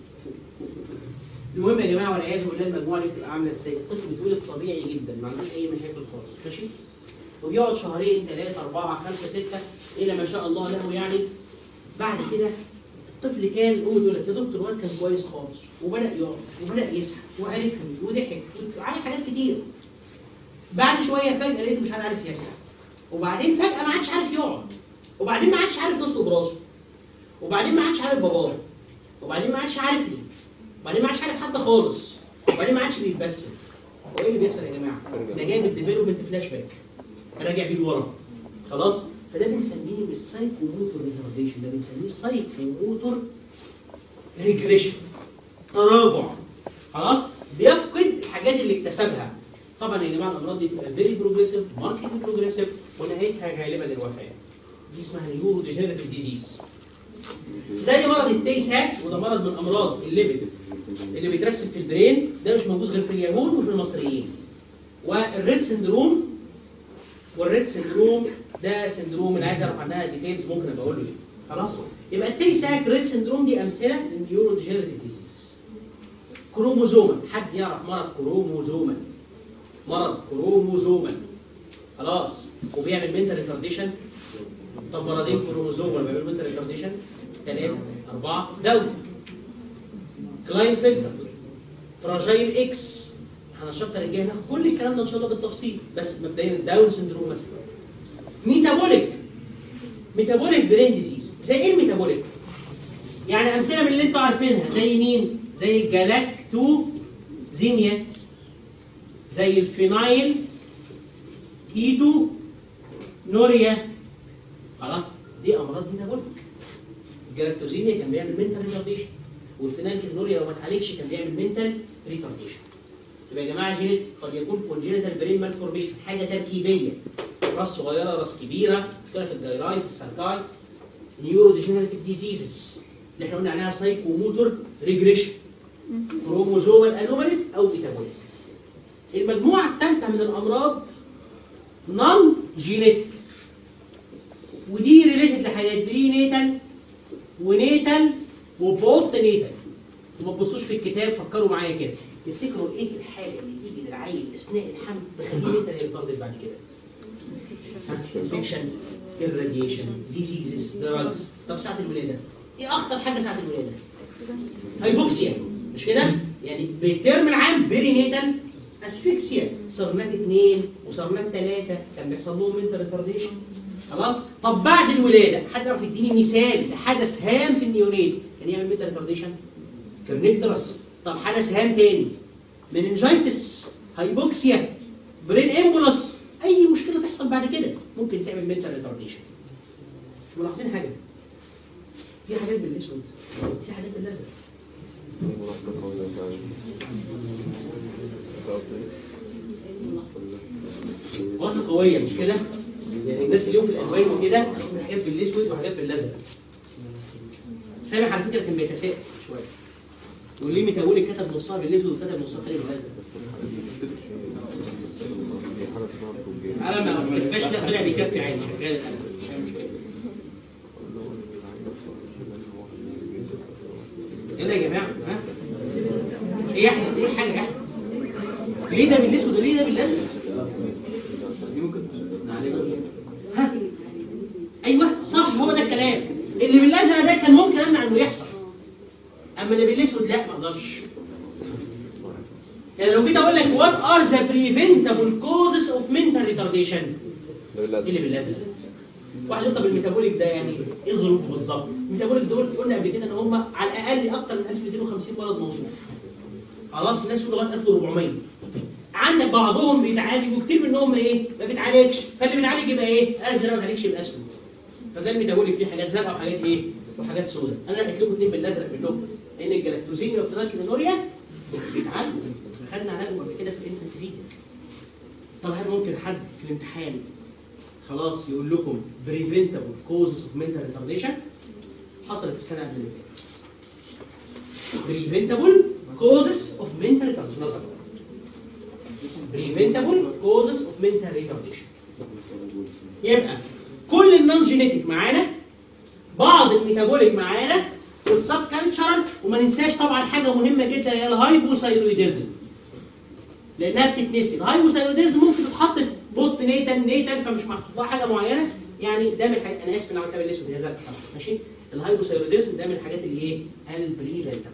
المهم يا جماعه والعياذ بالله المجموعه دي بتبقى عامله ازاي؟ الطفل بيتولد طبيعي جدا ما عندوش اي مشاكل خالص ماشي؟ وبيقعد شهرين ثلاثه اربعه خمسه سته الى ما شاء الله له يعني بعد كده الطفل كان هو يقول لك يا دكتور الواد كان كويس خالص وبدا يقعد وبدا يسحب وعرفني وضحك وعمل حاجات كتير بعد شويه فجاه لقيته مش عارف يسحب وبعدين فجاه ما عادش عارف يقعد وبعدين ما عادش عارف نصله براسه وبعدين ما عادش عارف باباه وبعدين ما عادش عارفني وبعدين ما عادش عارف حد خالص وبعدين ما عادش بيتبسم هو ايه اللي بيحصل يا جماعه؟ ده جاي من الديفلوبمنت فلاش باك راجع بيه لورا خلاص فده بنسميه مش سايكو موتور ريتارديشن ده بنسميه سايكو موتور ريجريشن تراجع خلاص بيفقد الحاجات اللي اكتسبها طبعا يا جماعه الامراض دي بتبقى فيري بروجريسيف ماركت بروجريسيف ونهايتها غالبا الوفاه دي اسمها نيورو ديجنريتيف ديزيز زي مرض التيسات وده مرض من امراض الليبيد اللي بيترسب في البرين ده مش موجود غير في اليهود وفي المصريين والريد سندروم والريد سندروم ده سندروم اللي عايز اعرف عنها ديتيلز ممكن ابقى اقول له ليه خلاص يبقى التي ساك ريد سندروم دي امثله للنيورو ديجنريتيف ديزيزز كروموزوما حد يعرف مرض كروموزوما مرض كروموزوما خلاص وبيعمل منتال ريتارديشن طب مرضين كروموزوما بيعملوا منتال ريتارديشن ثلاثه اربعه دوري كلاين فلتر فراجايل اكس احنا الشابتر الجاي هناخد كل الكلام ده ان شاء الله بالتفصيل بس مبدئيا داون سندروم مثلا ميتابوليك ميتابوليك برين ديزيز زي ايه الميتابوليك؟ يعني امثله من اللي انتوا عارفينها زي مين؟ زي الجلاكتوزيميا زي الفينايل كيتو نوريا خلاص دي امراض ميتابوليك الجلاكتوزيميا كان بيعمل منتال ريتارديشن والفينايل كيتونوريا لو ما اتعالجش كان بيعمل منتال ريتارديشن يبقى يا جماعه جينيت قد يكون كونجينيتال برين مالفورميشن حاجه تركيبيه راس صغيره راس كبيره مشكله في الجيراي في السركاي نيورو ديجنريتيف ديزيزز اللي احنا قلنا عليها سايكو موتور ريجريشن كروموزومال انوماليز او ميتابوليك المجموعه الثالثه من الامراض نون جينيتك ودي ريليتد لحاجات بري نيتال ونيتال وبوست نيتال ما تبصوش في الكتاب فكروا معايا كده تفتكروا ايه الحاجه اللي تيجي للعيل اثناء الحمل تخليه نيتال يتردد بعد كده انفكشن irradiation diseases drugs طب ساعه الولاده ايه اخطر حاجه ساعه الولاده هايبوكسيا مش كده يعني في الترم العام بيرينيتال اسفكسيا صرنات اثنين وصرنات ثلاثه كان بيحصل لهم منتال ريتارديشن خلاص طب بعد الولاده حد يعرف يديني مثال لحدث هام في النيونيت كان يعمل منتال ريتارديشن كرنيكترس طب حدث هام تاني مننجايتس هايبوكسيا برين امبولس اي مشكله تحصل بعد كده ممكن تعمل منتال ريتارديشن مش ملاحظين حاجه في حاجات بالاسود في حاجات بالازرق واسطه قويه مش كده يعني الناس اللي هم في الالوان وكده في حاجات بالاسود وحاجات بالازرق سامح على فكره كان بيتساءل شويه يقول لي ميتابوليك كتب نصها بالاسود وكتب نصها تاني بالازرق انا ما كفاش لا طلع بيكفي عادي شغال الان مش أي مشكله ايه ده يا جماعه ها ايه يا احمد ايه الحاجه يا احمد ليه ده بالاسود وليه ده بالازرق ها اللي بالازرق ده كان ممكن امنع انه يحصل اما اللي بالاسود لا ما اقدرش يعني لو جيت اقول لك وات ار ذا بريفنتابل كوزز اوف منتال ريتارديشن اللي بالازرق واحد يقول طب الميتابوليك ده يعني ايه ظروفه بالظبط؟ الميتابوليك دول قلنا قبل كده ان هم على الاقل اكتر من 1250 مرض موصوف. خلاص الناس في لغايه 1400 عندك بعضهم بيتعالج وكتير منهم ايه؟ ما بيتعالجش فاللي بيتعالج يبقى ايه؟ ازرق ما بيتعالجش يبقى اسود. فده الميتابوليك فيه حاجات زرقاء وحاجات ايه؟ وحاجات سوداء. انا لقيت لكم اثنين بالازرق منهم لان الجلاكتوزين والفينالكينوريا بيتعالجوا خدنا علاجهم قبل كده في الانفنت فيديو. طب هل ممكن حد في الامتحان خلاص يقول لكم preventable causes of mental retardation حصلت السنه قبل اللي فاتت preventable causes of mental retardation نظرا preventable causes of mental retardation يبقى كل النون جينيتك معانا بعض الميتابوليك معانا والسب كالتشرال وما ننساش طبعا حاجه مهمه جدا هي الهايبوثايرويدزم لانها بتتنسي الهايبوثايرويدزم ممكن تتحط في بوست نيتال نيتال فمش محطوط لها حاجه معينه يعني ده من الحاجات انا اسف ان عملتها بالاسود هي زرقاء طبعا ماشي الهايبوثايرويدزم ده من الحاجات اللي ايه البريفنتبل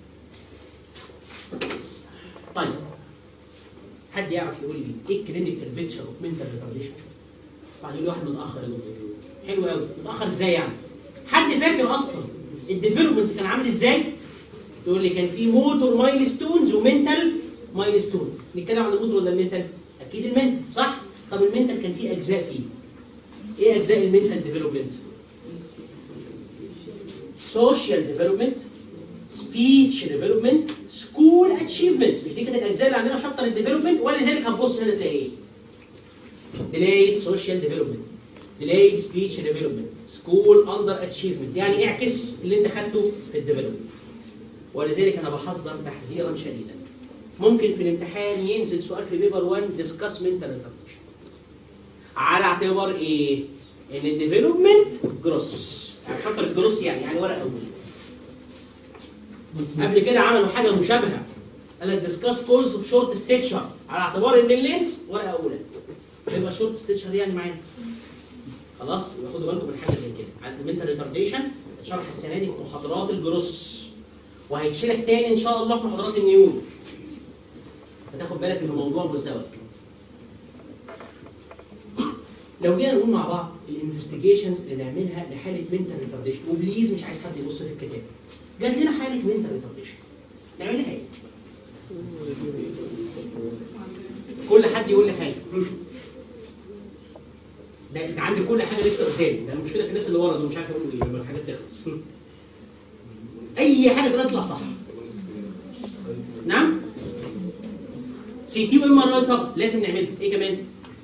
طيب حد يعرف يقول لي ايه الكلينيكال بيكتشر اوف منتال ريتارديشن واحد يقول لي واحد متاخر يا دكتور حلو قوي متاخر ازاي يعني حد فاكر اصلا الديفلوبمنت كان عامل ازاي يقول لي كان في موتور مايلستونز ومنتال مايلستون نتكلم عن الموتور ولا المنتال اكيد المنتال صح طب المنتال كان فيه اجزاء فيه ايه اجزاء المنتال ديفلوبمنت سوشيال ديفلوبمنت سبيتش ديفلوبمنت سكول اتشيفمنت مش دي كانت الاجزاء اللي عندنا في شابتر الديفلوبمنت ولذلك هتبص هنا تلاقي ايه delayed social development delayed speech development school under achievement يعني اعكس اللي انت خدته في الديفلوبمنت ولذلك انا بحذر تحذيرا شديدا ممكن في الامتحان ينزل سؤال في بيبر 1 discuss mental retardation على اعتبار ايه؟ ان الديفلوبمنت جروس يعني شابتر الجروس يعني يعني ورقه اول قبل كده عملوا حاجه مشابهه قال لك discuss cause of short stature على اعتبار ان اللينس ورقه اولى يبقى شورت ستيتشر يعني معانا خلاص يبقى خدوا بالكم من حاجه زي كده على المنتال ريتارديشن اتشرح السنه دي في محاضرات الجروس وهيتشرح تاني ان شاء الله في محاضرات النيون فتاخد بالك ان الموضوع مزدوج لو جينا نقول مع بعض الانفستيجيشنز اللي نعملها لحاله منتال ريتارديشن وبليز مش عايز حد يبص في الكتاب جات لنا حاله منتال ريتارديشن نعمل لها ايه؟ كل حد يقول لي حاجه ده انت عندي كل حاجه لسه قدامي ده المشكله في الناس اللي ورا دول مش عارف يقولوا ايه لما الحاجات تخلص اي حاجه دلوقتي تطلع صح نعم سي تي وام ار اي طب لازم نعملها ايه كمان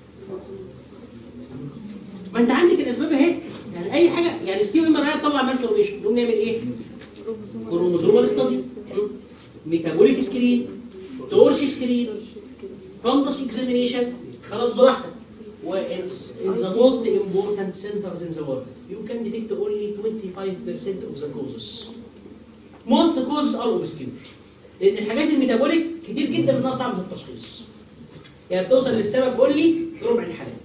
ما انت عندك الاسباب اهي يعني اي حاجه يعني سي تي وام ار اي تطلع مالفورميشن نقوم نعمل ايه كروموزومال ستادي ميتابوليك سكرين تورش سكرين فانتس اكزامينيشن خلاص براحتك و in the most important centers in the world you can detect only 25% of the causes most causes are obscure لان الحاجات الميتابوليك كتير جدا منها صعب في التشخيص يعني بتوصل للسبب قول لي في ربع الحالات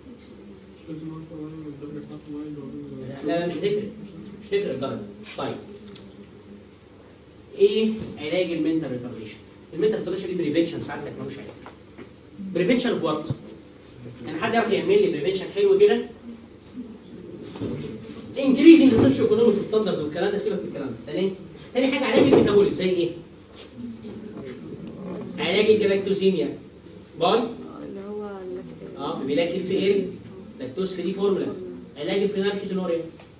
لا لا مش هتفرق مش هتفرق الدرجه طيب ايه علاج المنتال ريتارديشن المنتال ريتارديشن ليه بريفنشن ساعات لك ملوش علاج بريفنشن اوف وات يعني حد يعرف يعمل لي بريفنشن حلو كده انكريزنج سوشيو ايكونوميك ستاندرد والكلام ده سيبك من الكلام ده تاني تاني حاجه علاج الميتابوليك زي ايه؟ علاج الجلاكتوزيميا باي اللي هو ال- اه بيلاك اف ال لاكتوز فري فورمولا علاج الفينال كيتونوريا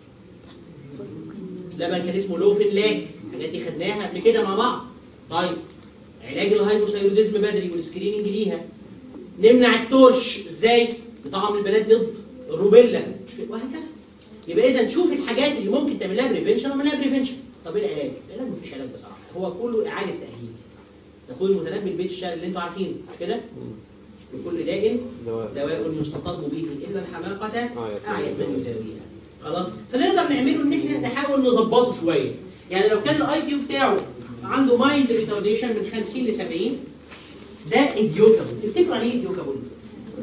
لبن كان اسمه لوفين لاك الحاجات دي خدناها قبل كده مع بعض طيب علاج الهايبوثايروديزم بدري والسكريننج ليها نمنع التورش ازاي؟ نطعم البنات ضد الروبيلا مش كده؟ وهكذا يبقى اذا نشوف الحاجات اللي ممكن تعمل لها بريفنشن وما لها بريفنشن طب ايه العلاج؟ العلاج مفيش علاج بصراحه هو كله اعاده تاهيل نقول المتنبي البيت الشعر اللي انتوا عارفينه مش كده؟ لكل داء دواء دواء يستطاب به الا الحماقه أعيت. اعيت من يداويها خلاص فنقدر نعمله ان احنا نحاول نظبطه شويه يعني لو كان الاي كيو بتاعه عنده مايند ريتارديشن من 50 ل 70 ده اديوكابل تفتكروا عليه اديوكابل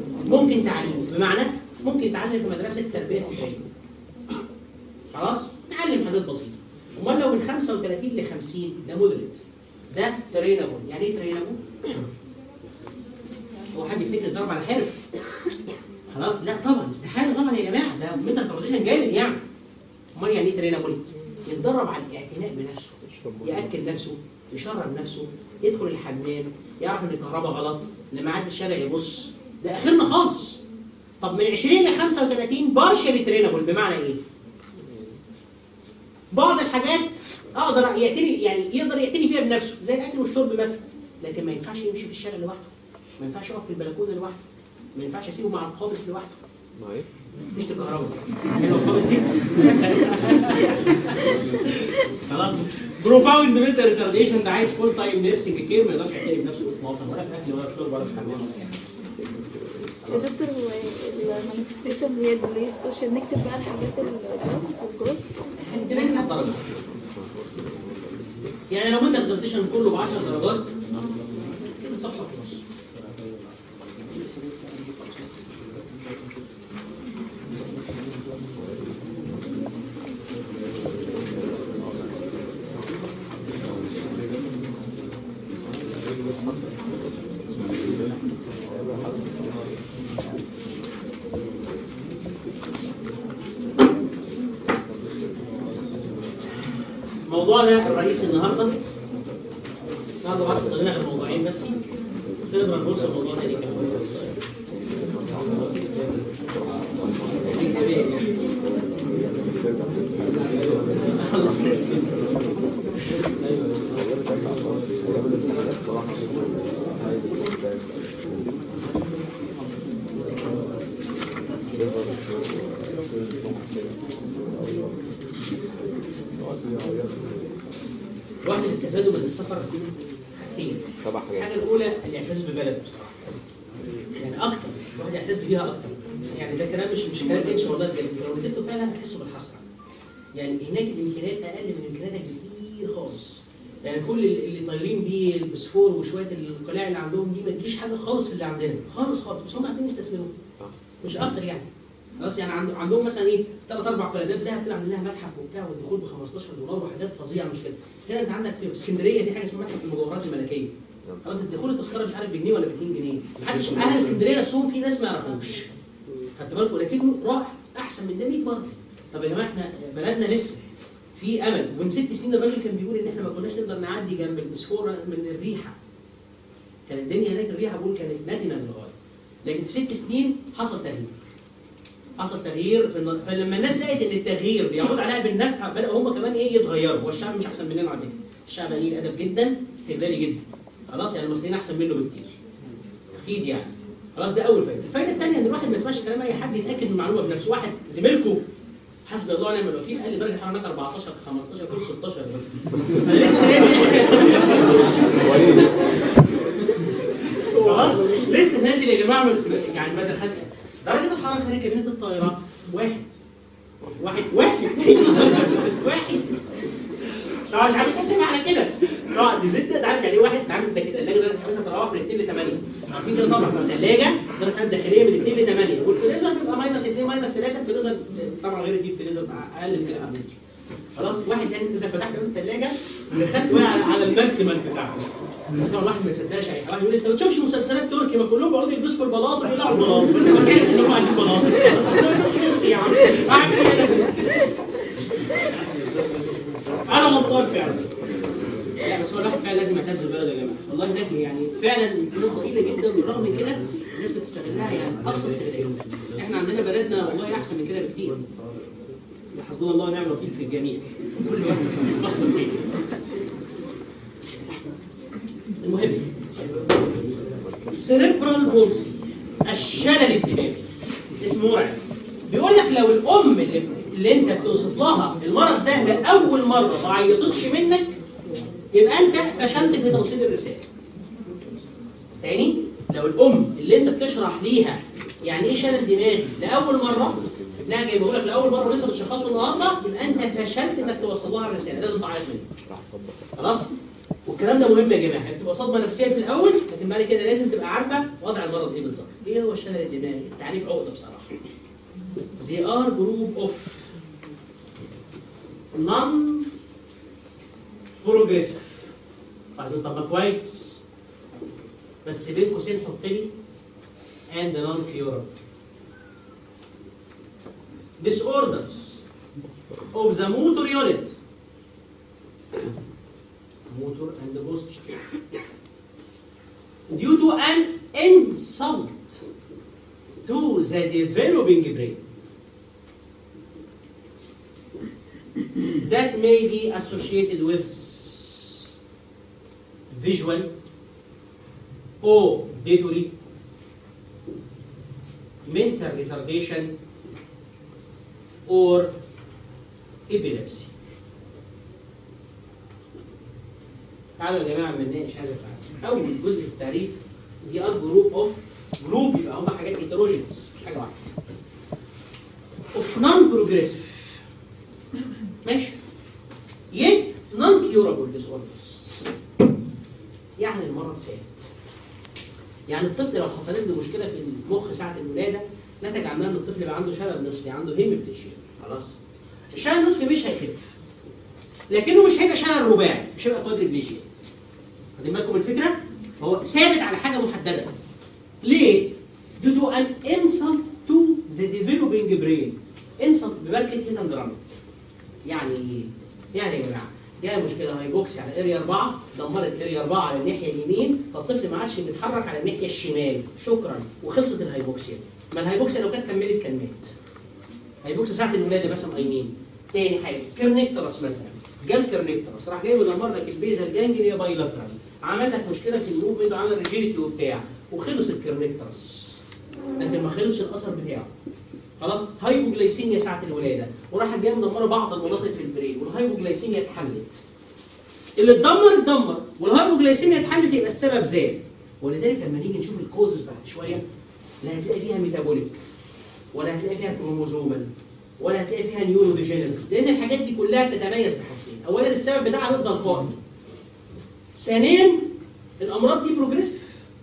ممكن تعليمه بمعنى ممكن يتعلم في مدرسه تربيه فكريه خلاص بتعمل حاجات بسيطه امال لو من 35 ل 50 ده مودريت ده ترينابل يعني ايه ترينابل؟ هو حد يفتكر يتدرب على حرف خلاص لا طبعا استحاله طبعا يا جماعه ده ميتال تراديشن جامد يعني امال يعني ايه ترينابل؟ يتدرب على الاعتناء بنفسه ياكل نفسه يشرب نفسه يدخل الحمام يعرف ان الكهرباء غلط لما يعدي الشارع يبص ده اخرنا خالص طب من 20 ل 35 بارشلي ترينابل بمعنى ايه؟ بعض الحاجات اقدر يعتني يعني يقدر يعتني فيها بنفسه زي الاكل والشرب مثلا لكن ما ينفعش يمشي في الشارع لوحده ما ينفعش يقف في البلكونه لوحده ما ينفعش اسيبه مع القابس لوحده ما ايه؟ مفيش كهرباء حلو القابس دي خلاص بروفاوند ميتال ريتارديشن ده عايز فول تايم نيرسنج كير ما يقدرش يعتني بنفسه اطلاقا ولا في اكل ولا في شرب ولا في حمام ولا في اي حاجه يا دكتور هو المانيفستيشن هي اللي السوشيال نكتب بقى الحاجات الجروس دي ننزل درجه يعني لو انت الدرديشن كله ب 10 درجات كده الصفحه خلاص موضوعنا الرئيسي النهارده النهارده بعد فضلنا غير موضوعين بس سيربرال بورصه موضوع تاني كمان الواحد اللي استفادوا من السفر حاجتين سبع حاجات الحاجه الاولى الاعتزاز ببلده بصراحه يعني اكتر الواحد يعتز بيها اكتر يعني ده كلام مش مش كلام انشا والله بجد لو نزلتوا فعلا هتحسوا بالحسره يعني هناك الامكانيات اقل من امكانياتك بكتير خالص يعني كل اللي طايرين بيه البسفور وشويه القلاع اللي عندهم دي ما تجيش حاجه خالص في اللي عندنا خالص خالص بس هم عارفين يستثمروا صح. مش اكتر يعني خلاص يعني عند- عندهم مثلا ايه ثلاث اربع قلادات دهب كده عاملين لها متحف وبتاع والدخول ب 15 دولار وحاجات فظيعه مش كده هنا انت عندك في اسكندريه في حاجه اسمها متحف المجوهرات الملكيه خلاص الدخول التذكره مش عارف بجنيه ولا ب 2 جنيه محدش اهل اسكندريه نفسهم في ناس ما يعرفوش خدت بالكم لكنه رائع احسن من ده 100 مره طب يا جماعه احنا بلدنا لسه في امل ومن ست سنين الراجل كان بيقول ان احنا ما كناش نقدر نعدي جنب البسفوره من الريحه كانت الدنيا هناك الريحه بقول كانت نتنه للغايه لكن في ست سنين حصل تغيير حصل تغيير في النظ... فلما الناس لقت ان التغيير بيعود عليها بالنفع بداوا هم كمان ايه يتغيروا هو الشعب مش احسن مننا على فكره الشعب قليل ادب جدا استغلالي جدا خلاص يعني المصريين احسن منه بكتير اكيد يعني خلاص ده اول فايده الفايده الثانيه ان الواحد ما يسمعش كلام اي حد يتاكد من المعلومه بنفسه واحد زميلكم حسبي الله ونعم الوكيل قال لي درجه الحراره هناك 14 15 كل 16 دلوقتي. انا لسه نازل خلاص لسه نازل يا جماعه من يعني ما دخلت درجه الحراره خارج كابينه الطيران واحد واحد واحد واحد طبعا مش عامل حسابي على كده طبعا دي زبده انت عارف يعني ايه واحد انت عارف انت كده الثلاجه درجه حرارتها تتراوح من 2 ل 8 عارفين كده طبعا الثلاجه درجه الحراره الداخليه من 2 ل 8 والفريزر بيبقى ماينس 2 ماينس 3 الفريزر طبعا غير الديب فريزر اقل من كده على خلاص واحد يعني انت فتحت باب الثلاجه دخلت بقى على, على الماكسيمال بتاعه بس طبعا الواحد ما يصدقش اي واحد يقول انت ما تشوفش مسلسلات تركي ما كلهم بيقعدوا يلبسوا في البلاط ويقلعوا البلاط فانت ما عرفت ان هم عايزين بلاط يا عم اعمل ايه انا انا غلطان فعلا لا بس هو الواحد فعلا لازم يعتز ببلده يا جماعه والله هناك يعني فعلا امكانيات ضئيله جدا بالرغم من كده الناس بتستغلها يعني اقصى استغلال احنا عندنا بلدنا والله احسن من كده بكتير حسبنا الله ونعم الوكيل في الجميع كل واحد يقصر فيه المهم سيريبرال بولسي الشلل الدماغي اسمه مرعب بيقول لك لو الام اللي, اللي انت بتوصف لها المرض ده لاول مره ما عيطتش منك يبقى انت فشلت في توصيل الرساله. تاني لو الام اللي انت بتشرح ليها يعني ايه شلل دماغي لاول مره ابنها جاي بيقول لك لاول مره لسه بتشخصه النهارده يبقى انت فشلت انك توصل لها الرساله لازم تعيط منك. خلاص؟ والكلام ده مهم يا جماعه بتبقى صدمه نفسيه في الاول لكن بعد كده لازم تبقى عارفه وضع المرض ايه بالظبط. ايه هو الشلل الدماغي؟ التعريف عقده بصراحه. They are group of نون بروجريسيف بعدين طب ما كويس بس بين قوسين حط لي and non curable disorders of the motor unit motor and posture due to an insult to the developing brain that may be associated with visual auditory mental retardation or epilepsy تعالوا يا جماعه ما نناقش هذا التعريف اول جزء في التعريف دي ار جروب اوف جروب يبقى هم حاجات هيتروجينس مش حاجه واحده اوف نون بروجريسيف ماشي يت نون كيورابل ديس يعني المرض ثابت يعني الطفل لو حصلت له مشكله في المخ ساعه الولاده نتج عنها ان الطفل يبقى عنده شلل نصفي عنده هيمبليشيا خلاص الشلل النصفي مش هيخف لكنه مش هيبقى شلل رباعي مش هيبقى كوادريبليجيا واخدين بالكم الفكره؟ هو ثابت على حاجه محدده ليه؟ due to an insult to the developing brain insult بماركه هيت اند ران يعني ايه؟ يعني يا جماعه جايه مشكله هايبوكسي على اريا 4 دمرت اريا 4 على الناحيه اليمين فالطفل ما عادش بيتحرك على الناحيه الشمال شكرا وخلصت الهايبوكسيا ما الهايبوكسيا لو كانت كملت كان مات هايبوكسيا ساعه الولاده مثلا ايمين تاني حاجه كرنيكترس مثلا جال كرنيكترس راح جاي مدمر لك البيزا الجانجليا بايلاترال عمل لك مشكله في الموفمنت وعمل ريجيديتي وبتاع وخلص الكرنيكترس لكن ما خلصش الاثر بتاعه خلاص هايبوجلايسيميا ساعه الولاده وراحت جايه مدمره بعض المناطق في البرين والهايبوجلايسيميا اتحلت اللي اتدمر اتدمر والهايبوجلايسيميا اتحلت يبقى السبب زاد ولذلك لما نيجي نشوف الكوزز بعد شويه لا هتلاقي فيها ميتابوليك ولا هتلاقي فيها كروموزومال ولا هتلاقي فيها نيورو ديجنريتيف لان الحاجات دي كلها بتتميز بحاجتين اولا السبب بتاعها يفضل فاضي ثانيا الامراض دي بروجريسيف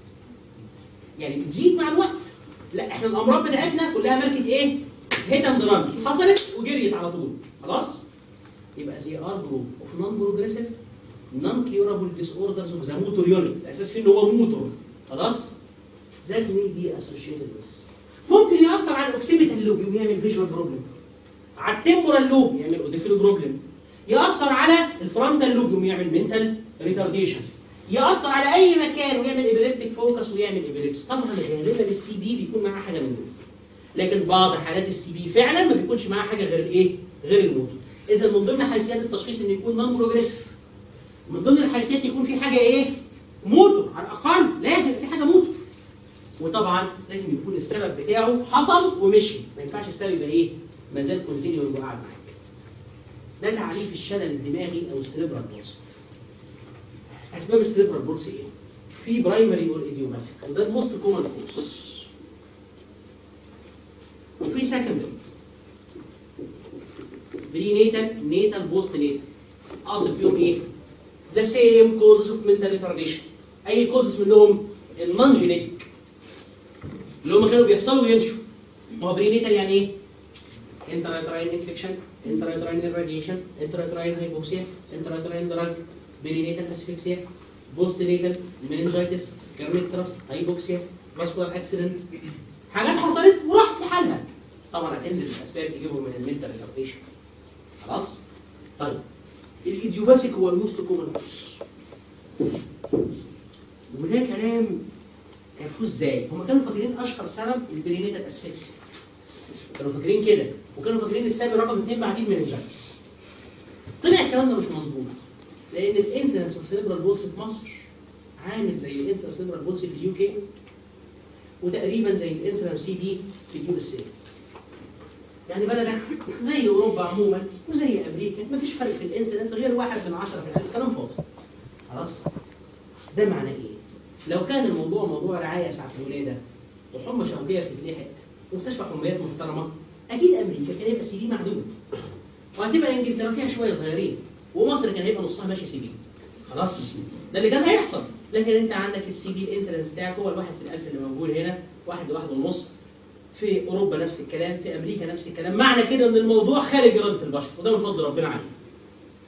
يعني بتزيد مع الوقت لا احنا الامراض بتاعتنا كلها ماركه ايه؟ هيت اند ران حصلت وجريت على طول خلاص؟ يبقى زي ار جروب اوف نون بروجريسيف نون كيورابل ديس اوردرز اوف ذا موتور يونت الاساس فيه ان هو موتور خلاص؟ ذات مي بي اسوشيتد بس ممكن ياثر على الاوكسيبيتال لوب يقوم يعمل فيجوال بروبلم على التمبورال لوب يعمل اوديكيلو بروبلم ياثر على الفرونتال لوب يقوم يعمل منتال ريتارديشن ياثر على اي مكان ويعمل ابيليبتيك فوكس ويعمل ابيليبس طبعا غالبا السي بي بيكون معاه حاجه من دول لكن بعض حالات السي بي فعلا ما بيكونش معاه حاجه غير الايه غير الموتور اذا من ضمن حيثيات التشخيص ان يكون نون بروجريسيف من ضمن الحيثيات يكون في حاجه ايه موتور على الاقل لازم في حاجه موتور وطبعا لازم يكون السبب بتاعه حصل ومشي ما ينفعش السبب يبقى ايه ما زال كونتينيو وقاعد معاك ده تعريف الشلل الدماغي او السيريبرال بولس اسباب السيريبرال بولس ايه في برايمري والايديوماسيك وده الموست كومن كوز وفي سكندري بري نيتال نيتال بوست نيتال اقصد بيهم ايه ذا سيم كوزز اوف منتال ريتارديشن اي كوزز منهم النون جينيتيك اللي هم كانوا بيحصلوا ويمشوا ما هو بري نيتال يعني ايه انترايتراين انفكشن انترايتراين راديشن انترايتراين هايبوكسيا انترايتراين دراج برينيتال اسفكسيا بوست نيتال مننجايتس كارنيكترس هايبوكسيا فاسكولار اكسيدنت حاجات حصلت وراحت لحالها طبعا هتنزل الاسباب تجيبهم من المنتال ريتارديشن خلاص طيب الايديوباثيك هو الموست كومن كوز وده كلام عرفوه ازاي؟ هم كانوا فاكرين اشهر سبب البرينيتال اسفكسيا كانوا فاكرين كده وكانوا فاكرين السبب رقم اثنين بعدين مننجايتس طلع الكلام ده مش مظبوط لان الانسيدنس اوف سيريبرال بولس في مصر عامل زي الانسيدنس اوف سيريبرال بولس في اليو كي وتقريبا زي الانسيدنس سي بي في اليو اس اي يعني بلدك زي اوروبا عموما وزي امريكا مفيش فرق في الانسيدنس غير واحد من 10 في الالف كلام فاضي خلاص ده معناه ايه؟ لو كان الموضوع موضوع رعايه ساعه الولاده وحمى شوكيه بتتلحق مستشفى حميات محترمه اكيد امريكا كان يبقى السي بي معدوم وهتبقى انجلترا فيها شويه صغيرين ومصر كان هيبقى نصها ماشي سي بي خلاص ده اللي كان هيحصل لكن انت عندك السي بي الانسلنس بتاعك هو الواحد في الالف اللي موجود هنا واحد لواحد ونص في اوروبا نفس الكلام في امريكا نفس الكلام معنى كده ان الموضوع خارج اراده البشر وده من فضل ربنا عليه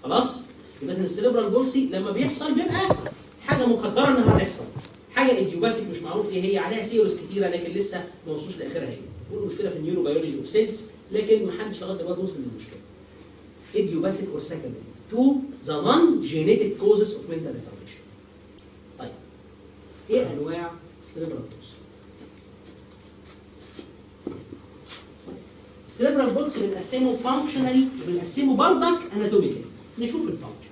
خلاص يبقى اذا السيريبرال بولسي لما بيحصل بيبقى حاجه مقدره انها هتحصل حاجه ايديوباثيك مش معروف ايه هي عليها سيروس كتيره لكن لسه ما وصلوش لاخرها هي بيقولوا مشكله في النيورو بيولوجي اوف سيلز لكن ما حدش لغايه دلوقتي وصل للمشكله idiopathic or secondary to the non-genetic causes of mental retardation. طيب ايه انواع السيريبرال بولس؟ السيريبرال بولس بنقسمه فانكشنالي وبنقسمه برضك اناتوميكالي نشوف الفانكشن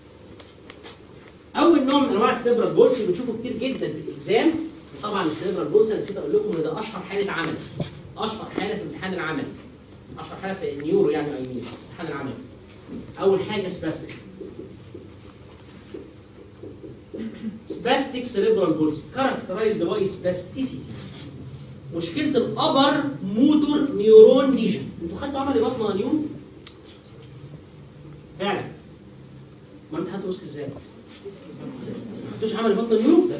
اول نوع من انواع السيريبرال بولس بنشوفه كتير جدا في الاكزام طبعا السيريبرال بولس انا نسيت اقول لكم ان ده اشهر حاله عمل اشهر حاله في الامتحان العملي اشهر حاله في النيورو يعني اي مين الامتحان العملي اول حاجه سباستيك سباستيك سيريبرال بولس كاركترايزد باي سباستيسيتي مشكله الابر موتور نيورون ليجن انتوا خدتوا عمل بطنه نيون فعلا ما انت خدتوا اسك ازاي ما خدتوش عمل بطنه نيون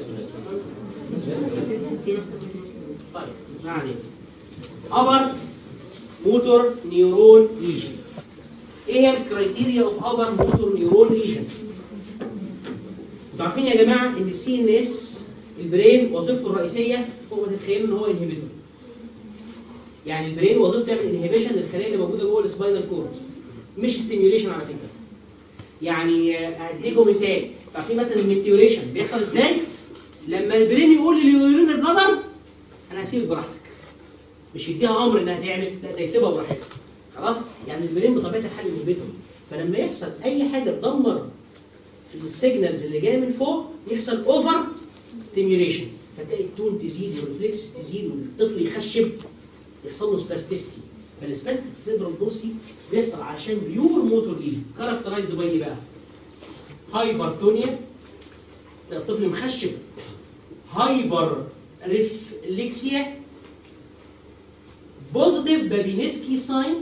طيب ما علينا ابر موتور نيورون ليجن ايه هي الكرايتيريا اوف ابر موتور نيورون ليجن انتوا عارفين يا جماعه ان السي ان اس البرين وظيفته الرئيسيه هو تتخيلوا ان هو انهبيتور يعني البرين وظيفته يعمل انهبيشن للخلايا اللي موجوده جوه السباينال كورد مش ستيميوليشن على فكره يعني آه، هديكم مثال عارفين مثلا الميتيوريشن بيحصل ازاي لما البرين يقول لليورينري بلادر انا هسيبك براحتك مش يديها امر انها تعمل لا ده يسيبها براحتها خلاص يعني البرين بطبيعه الحال انهبيتور فلما يحصل اي حاجه تدمر السيجنالز اللي جايه من فوق يحصل اوفر ستيميوليشن فتلاقي التون تزيد والريفلكس تزيد والطفل يخشب يحصل له سباستيستي فالسباستيك سيربرال بولسي بيحصل عشان بيور موتور ليجن كاركترايزد باي ايه بقى؟ هايبرتونيا تلاقي الطفل مخشب هايبر ريفلكسيا بوزيتيف بابينسكي ساين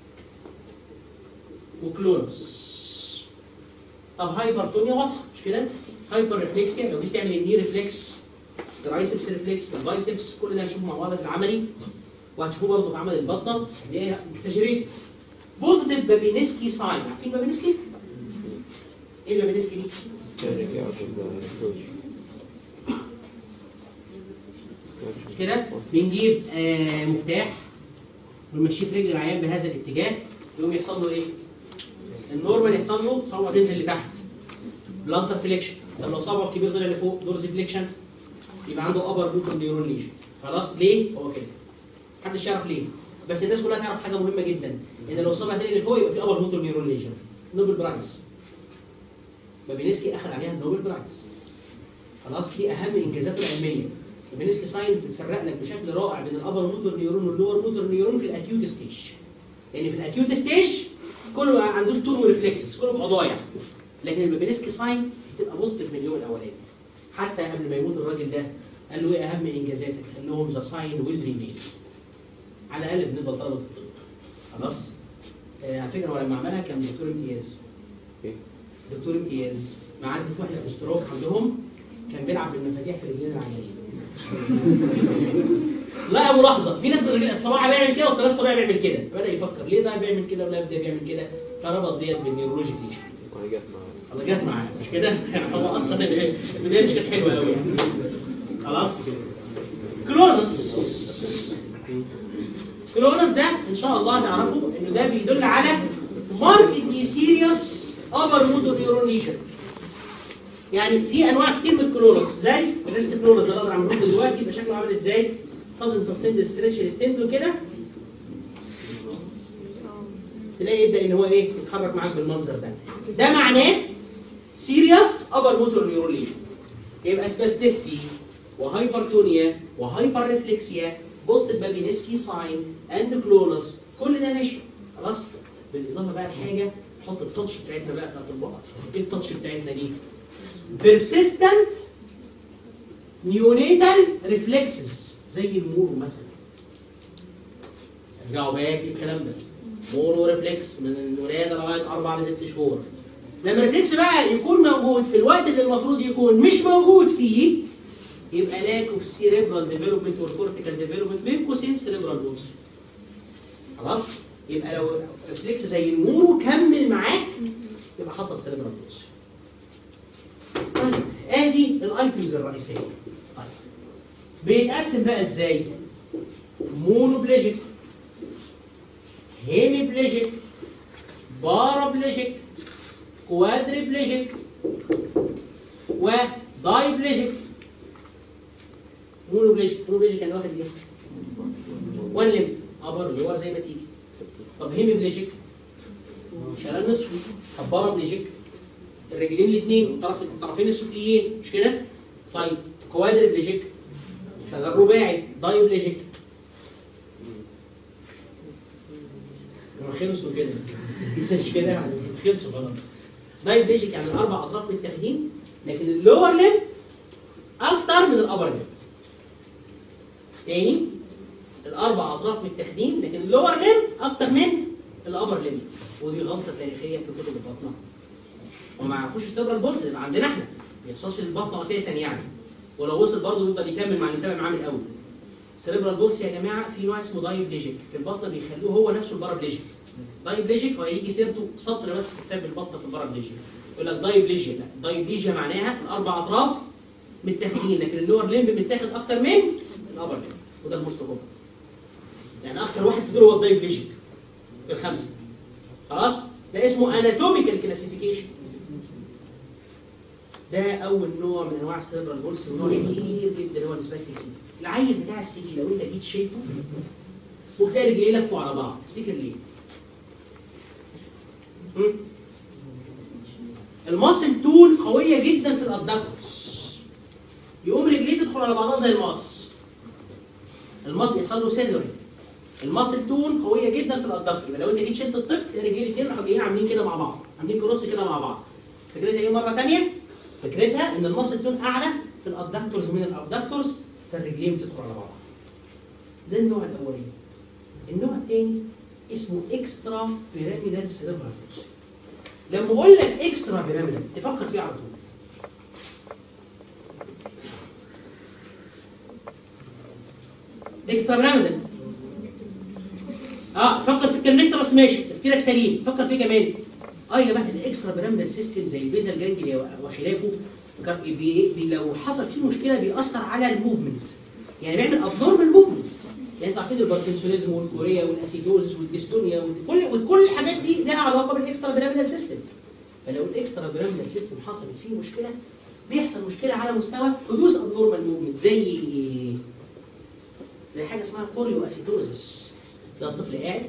وكلونس طب هايبرتونيا واضحه مش كده؟ هايبر ريفلكسيا لو دي تعمل الني ريفلكس الترايسبس ريفلكس البايسبس كل ده هنشوفه مع بعض في العملي وهتشوفوه برضه في عمل البطنه اللي هي اكسجريت بوزيتيف بابينسكي ساين عارفين بابينسكي؟ ايه البابينسكي دي؟ مش كده؟ بنجيب آه مفتاح ونمشيه في رجل العيان بهذا الاتجاه يقوم يحصل له ايه؟ النورمال يحصل له صوابعه تنزل لتحت بلانتر فليكشن طب لو صابعه الكبير طلع لفوق دورزي فليكشن يبقى عنده ابر موتور نيورون ليجن خلاص ليه؟ هو كده محدش يعرف ليه بس الناس كلها تعرف حاجه مهمه جدا ان لو صابع تاني لفوق يبقى في ابر موتور نيورون ليجن نوبل برايز بابينسكي اخذ عليها النوبل برايز خلاص دي اهم انجازاته العلميه البابينسكي ساين بتفرق لك بشكل رائع بين الابر موتور نيورون واللور موتور نيورون في الاكيوت ستيج لان في الاكيوت ستيج كله ما عندوش تون وريفلكسز كله بيبقى ضايع لكن البابينسكي ساين بتبقى بوزيتيف من اليوم الاولاني حتى قبل ما يموت الراجل ده قال له ايه اهم انجازاتك؟ قال لهم ذا ساين ويل ريمين على الاقل بالنسبه لطلبه الطب خلاص آه على فكره هو لما عملها كان دكتور امتياز إيه؟ دكتور امتياز معدي في واحده ستروك عندهم كان بيلعب بالمفاتيح في رجلين العيانين لا ملاحظه في ناس من الصباح بيعمل كده واصل الصباح بيعمل كده بدا يفكر ليه ده بيعمل كده ولا ده بيعمل كده فربط ديت بالنيورولوجيك ليشن وانا جت معاه الله جت معاه مش كده؟ يعني هو اصلا البدايه مش كانت حلوه قوي يعني خلاص كرونس كرونس ده ان شاء الله هنعرفه انه ده بيدل على ماركتلي سيريوس ابر موتور نيورون ليشن يعني في انواع كتير من الكلونس زي الريست كلونس ده اللي اقدر اعمله لكم دلوقتي يبقى شكله عامل ازاي؟ صدن سستند ستريتش للتندو كده تلاقي يبدا ان هو ايه يتحرك معاك بالمنظر ده ده معناه سيريوس ابر موتور نيورون ليشن يبقى سباستيستي وهايبرتونيا وهايبر ريفلكسيا بوست بابينسكي ساين اند كلونس كل ده ماشي خلاص بالاضافه بقى لحاجه نحط التاتش بتاعتنا بقى بتاعت البقط ايه التاتش بتاعتنا دي؟ persistent neonatal reflexes زي المورو مثلا ارجعوا باك الكلام ده مورو ريفلكس من الولاده لغايه اربع لست شهور لما الريفلكس بقى يكون موجود في الوقت اللي المفروض يكون مش موجود فيه يبقى لاك اوف سيريبرال ديفلوبمنت والكورتيكال ديفلوبمنت بين قوسين سيريبرال بولس خلاص يبقى لو ريفلكس زي المورو كمل معاك يبقى حصل سيريبرال بولسي طيب ادي الايتمز الرئيسيه طيب بيتقسم بقى ازاي؟ مونوبليجيك هيميبليجيك بارابليجيك كوادريبليجيك ودايبليجيك مونوبليجيك مونوبليجيك يعني واخد ايه؟ وان ليمف اه برضه هو زي ما تيجي طب هيميبليجيك شلل نصفي طب بارابليجيك الرجلين الاثنين الطرف الطرفين السفليين مش كده؟ طيب كوادريبليجيك شغال رباعي دايبليجيك هم خلصوا كده مش كده يعني خلصوا خلاص دايبليجيك يعني الاربع اطراف متاخدين لكن اللور ليم اكتر من الابر ليم تاني الاربع اطراف متاخدين لكن اللور ليم اكتر من الابر ليم ودي غلطه تاريخيه في كتب البطنه وما يعرفوش السيربرال بولس اللي عندنا احنا ما يوصلش للبطنه اساسا يعني ولو وصل برضه يفضل يكمل مع اللي متابع معاه من الاول السيربرال بولس يا جماعه في نوع اسمه دايبليجيك في البطنه بيخلوه هو نفسه البارابليجيك دايبليجيك هو هيجي سيرته سطر بس في كتاب البطنه في البارابليجيك يقول لك دايبليجيا لا دايبليجيا معناها الاربع اطراف متاخدين لكن اللور ليمب متاخد اكتر من الابر ليمب وده الموست كومن يعني اكتر واحد في دول هو الدايبليجيك في الخمسه خلاص ده اسمه اناتوميكال كلاسيفيكيشن ده اول نوع من انواع السيربرال بولس ونوع كبير جدا هو السباستيك سي العيل بتاع السي دي لو انت جيت شلته وتلاقي رجليه لفوا على بعض تفتكر ليه؟ هم؟ الماسل تول قويه جدا في الادكتس يقوم رجليه تدخل على بعضها زي الماس الماس يحصل له سيزوري الماسل تون قويه جدا في الادكتور يبقى لو انت جيت شلت الطفل رجليه الاثنين راحوا جايين عاملين كده مع بعض عاملين كروس كده مع بعض فكرتها ايه مره ثانيه فكرتها ان الماسل تون اعلى في الادكتورز من الابدكتورز فالرجلين بتدخل على بعضها ده النوع الاولاني النوع الثاني اسمه اكسترا بيراميدال سيريبرال بولسي لما اقول لك اكسترا بيراميدال تفكر فيه على طول اكسترا بيراميدال اه فكر في الكونكتورس ماشي تفكيرك سليم فكر فيه كمان اه يا جماعه الاكسترا بيراميدال سيستم زي البيزل جانجليا وخلافه كان بي بي لو حصل فيه مشكله بيأثر على الموفمنت يعني بيعمل ابنورمال موفمنت يعني انتوا عارفين الباركنسونيزم والكوريا والاسيدوزس والديستونيا وكل وكل الحاجات دي لها علاقه بالاكسترا بيراميدال سيستم فلو الاكسترا بيراميدال سيستم حصلت فيه مشكله بيحصل مشكله على مستوى حدوث ابنورمال موفمنت زي ايه؟ زي حاجه اسمها كوريو اسيدوزس ده الطفل قاعد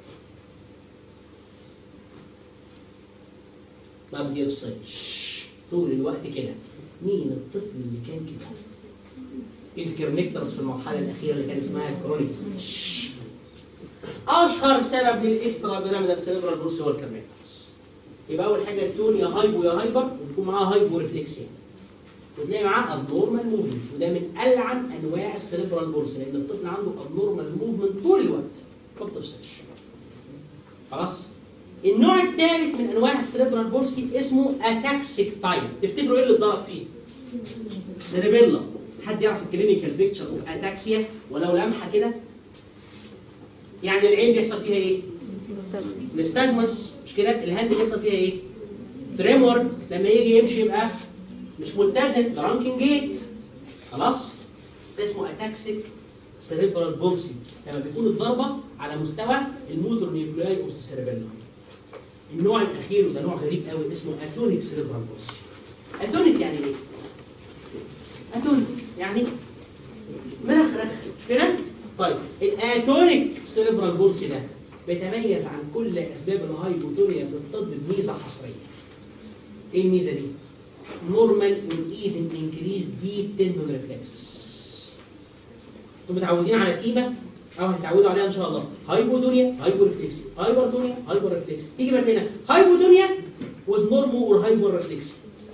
ما بيفصلش طول الوقت كده مين الطفل اللي كان كده؟ الكرنكترس في المرحله الاخيره اللي كان اسمها الكرونيك ستيج اشهر سبب للاكسترا بيراميدال سيريبرال بروس هو الكرنكترس يبقى اول حاجه تكون يا هايبو يا هايبر ويكون معاها هايبو ريفلكسيا وتلاقي معاه ابنورمال موفمنت وده من العن انواع السيريبرال بولس لان الطفل عنده ابنورمال موفمنت طول الوقت ما بتفصلش خلاص النوع الثالث من انواع السيريبرال بولسي اسمه اتاكسيك تايب تفتكروا ايه اللي اتضرب فيه؟ سيريبيلا حد يعرف الكلينيكال بيكتشر اوف اتاكسيا ولو لمحه كده يعني العين بيحصل فيها ايه؟ الاستاجمس مش كده الهاند بيحصل فيها ايه؟ تريمور لما يجي يمشي يبقى مش متزن درانكن جيت خلاص ده اسمه اتاكسيك سيريبرال بولسي لما بيكون الضربه على مستوى الموتور نيوكلاي اوف السيربيلا النوع الاخير وده نوع غريب قوي اسمه اتونيك سيريبرال بولسي اتونيك يعني ايه؟ اتونيك يعني مرخرخ مش كده؟ طيب الاتونيك سيريبرال بولسي ده بيتميز عن كل اسباب الهايبوتونيا في الطب بميزه حصريه. ايه الميزه دي؟ نورمال وايفن انكريز ديب تندون ريفلكسز. انتوا متعودين على تيمه او هتتعودوا عليها ان شاء الله هايبودونيا هايبو ريفلكسي هايبرتونيا هايبر ريفلكسي تيجي بقى هنا هايبودونيا وز نورمو اور هايبر ريفلكسي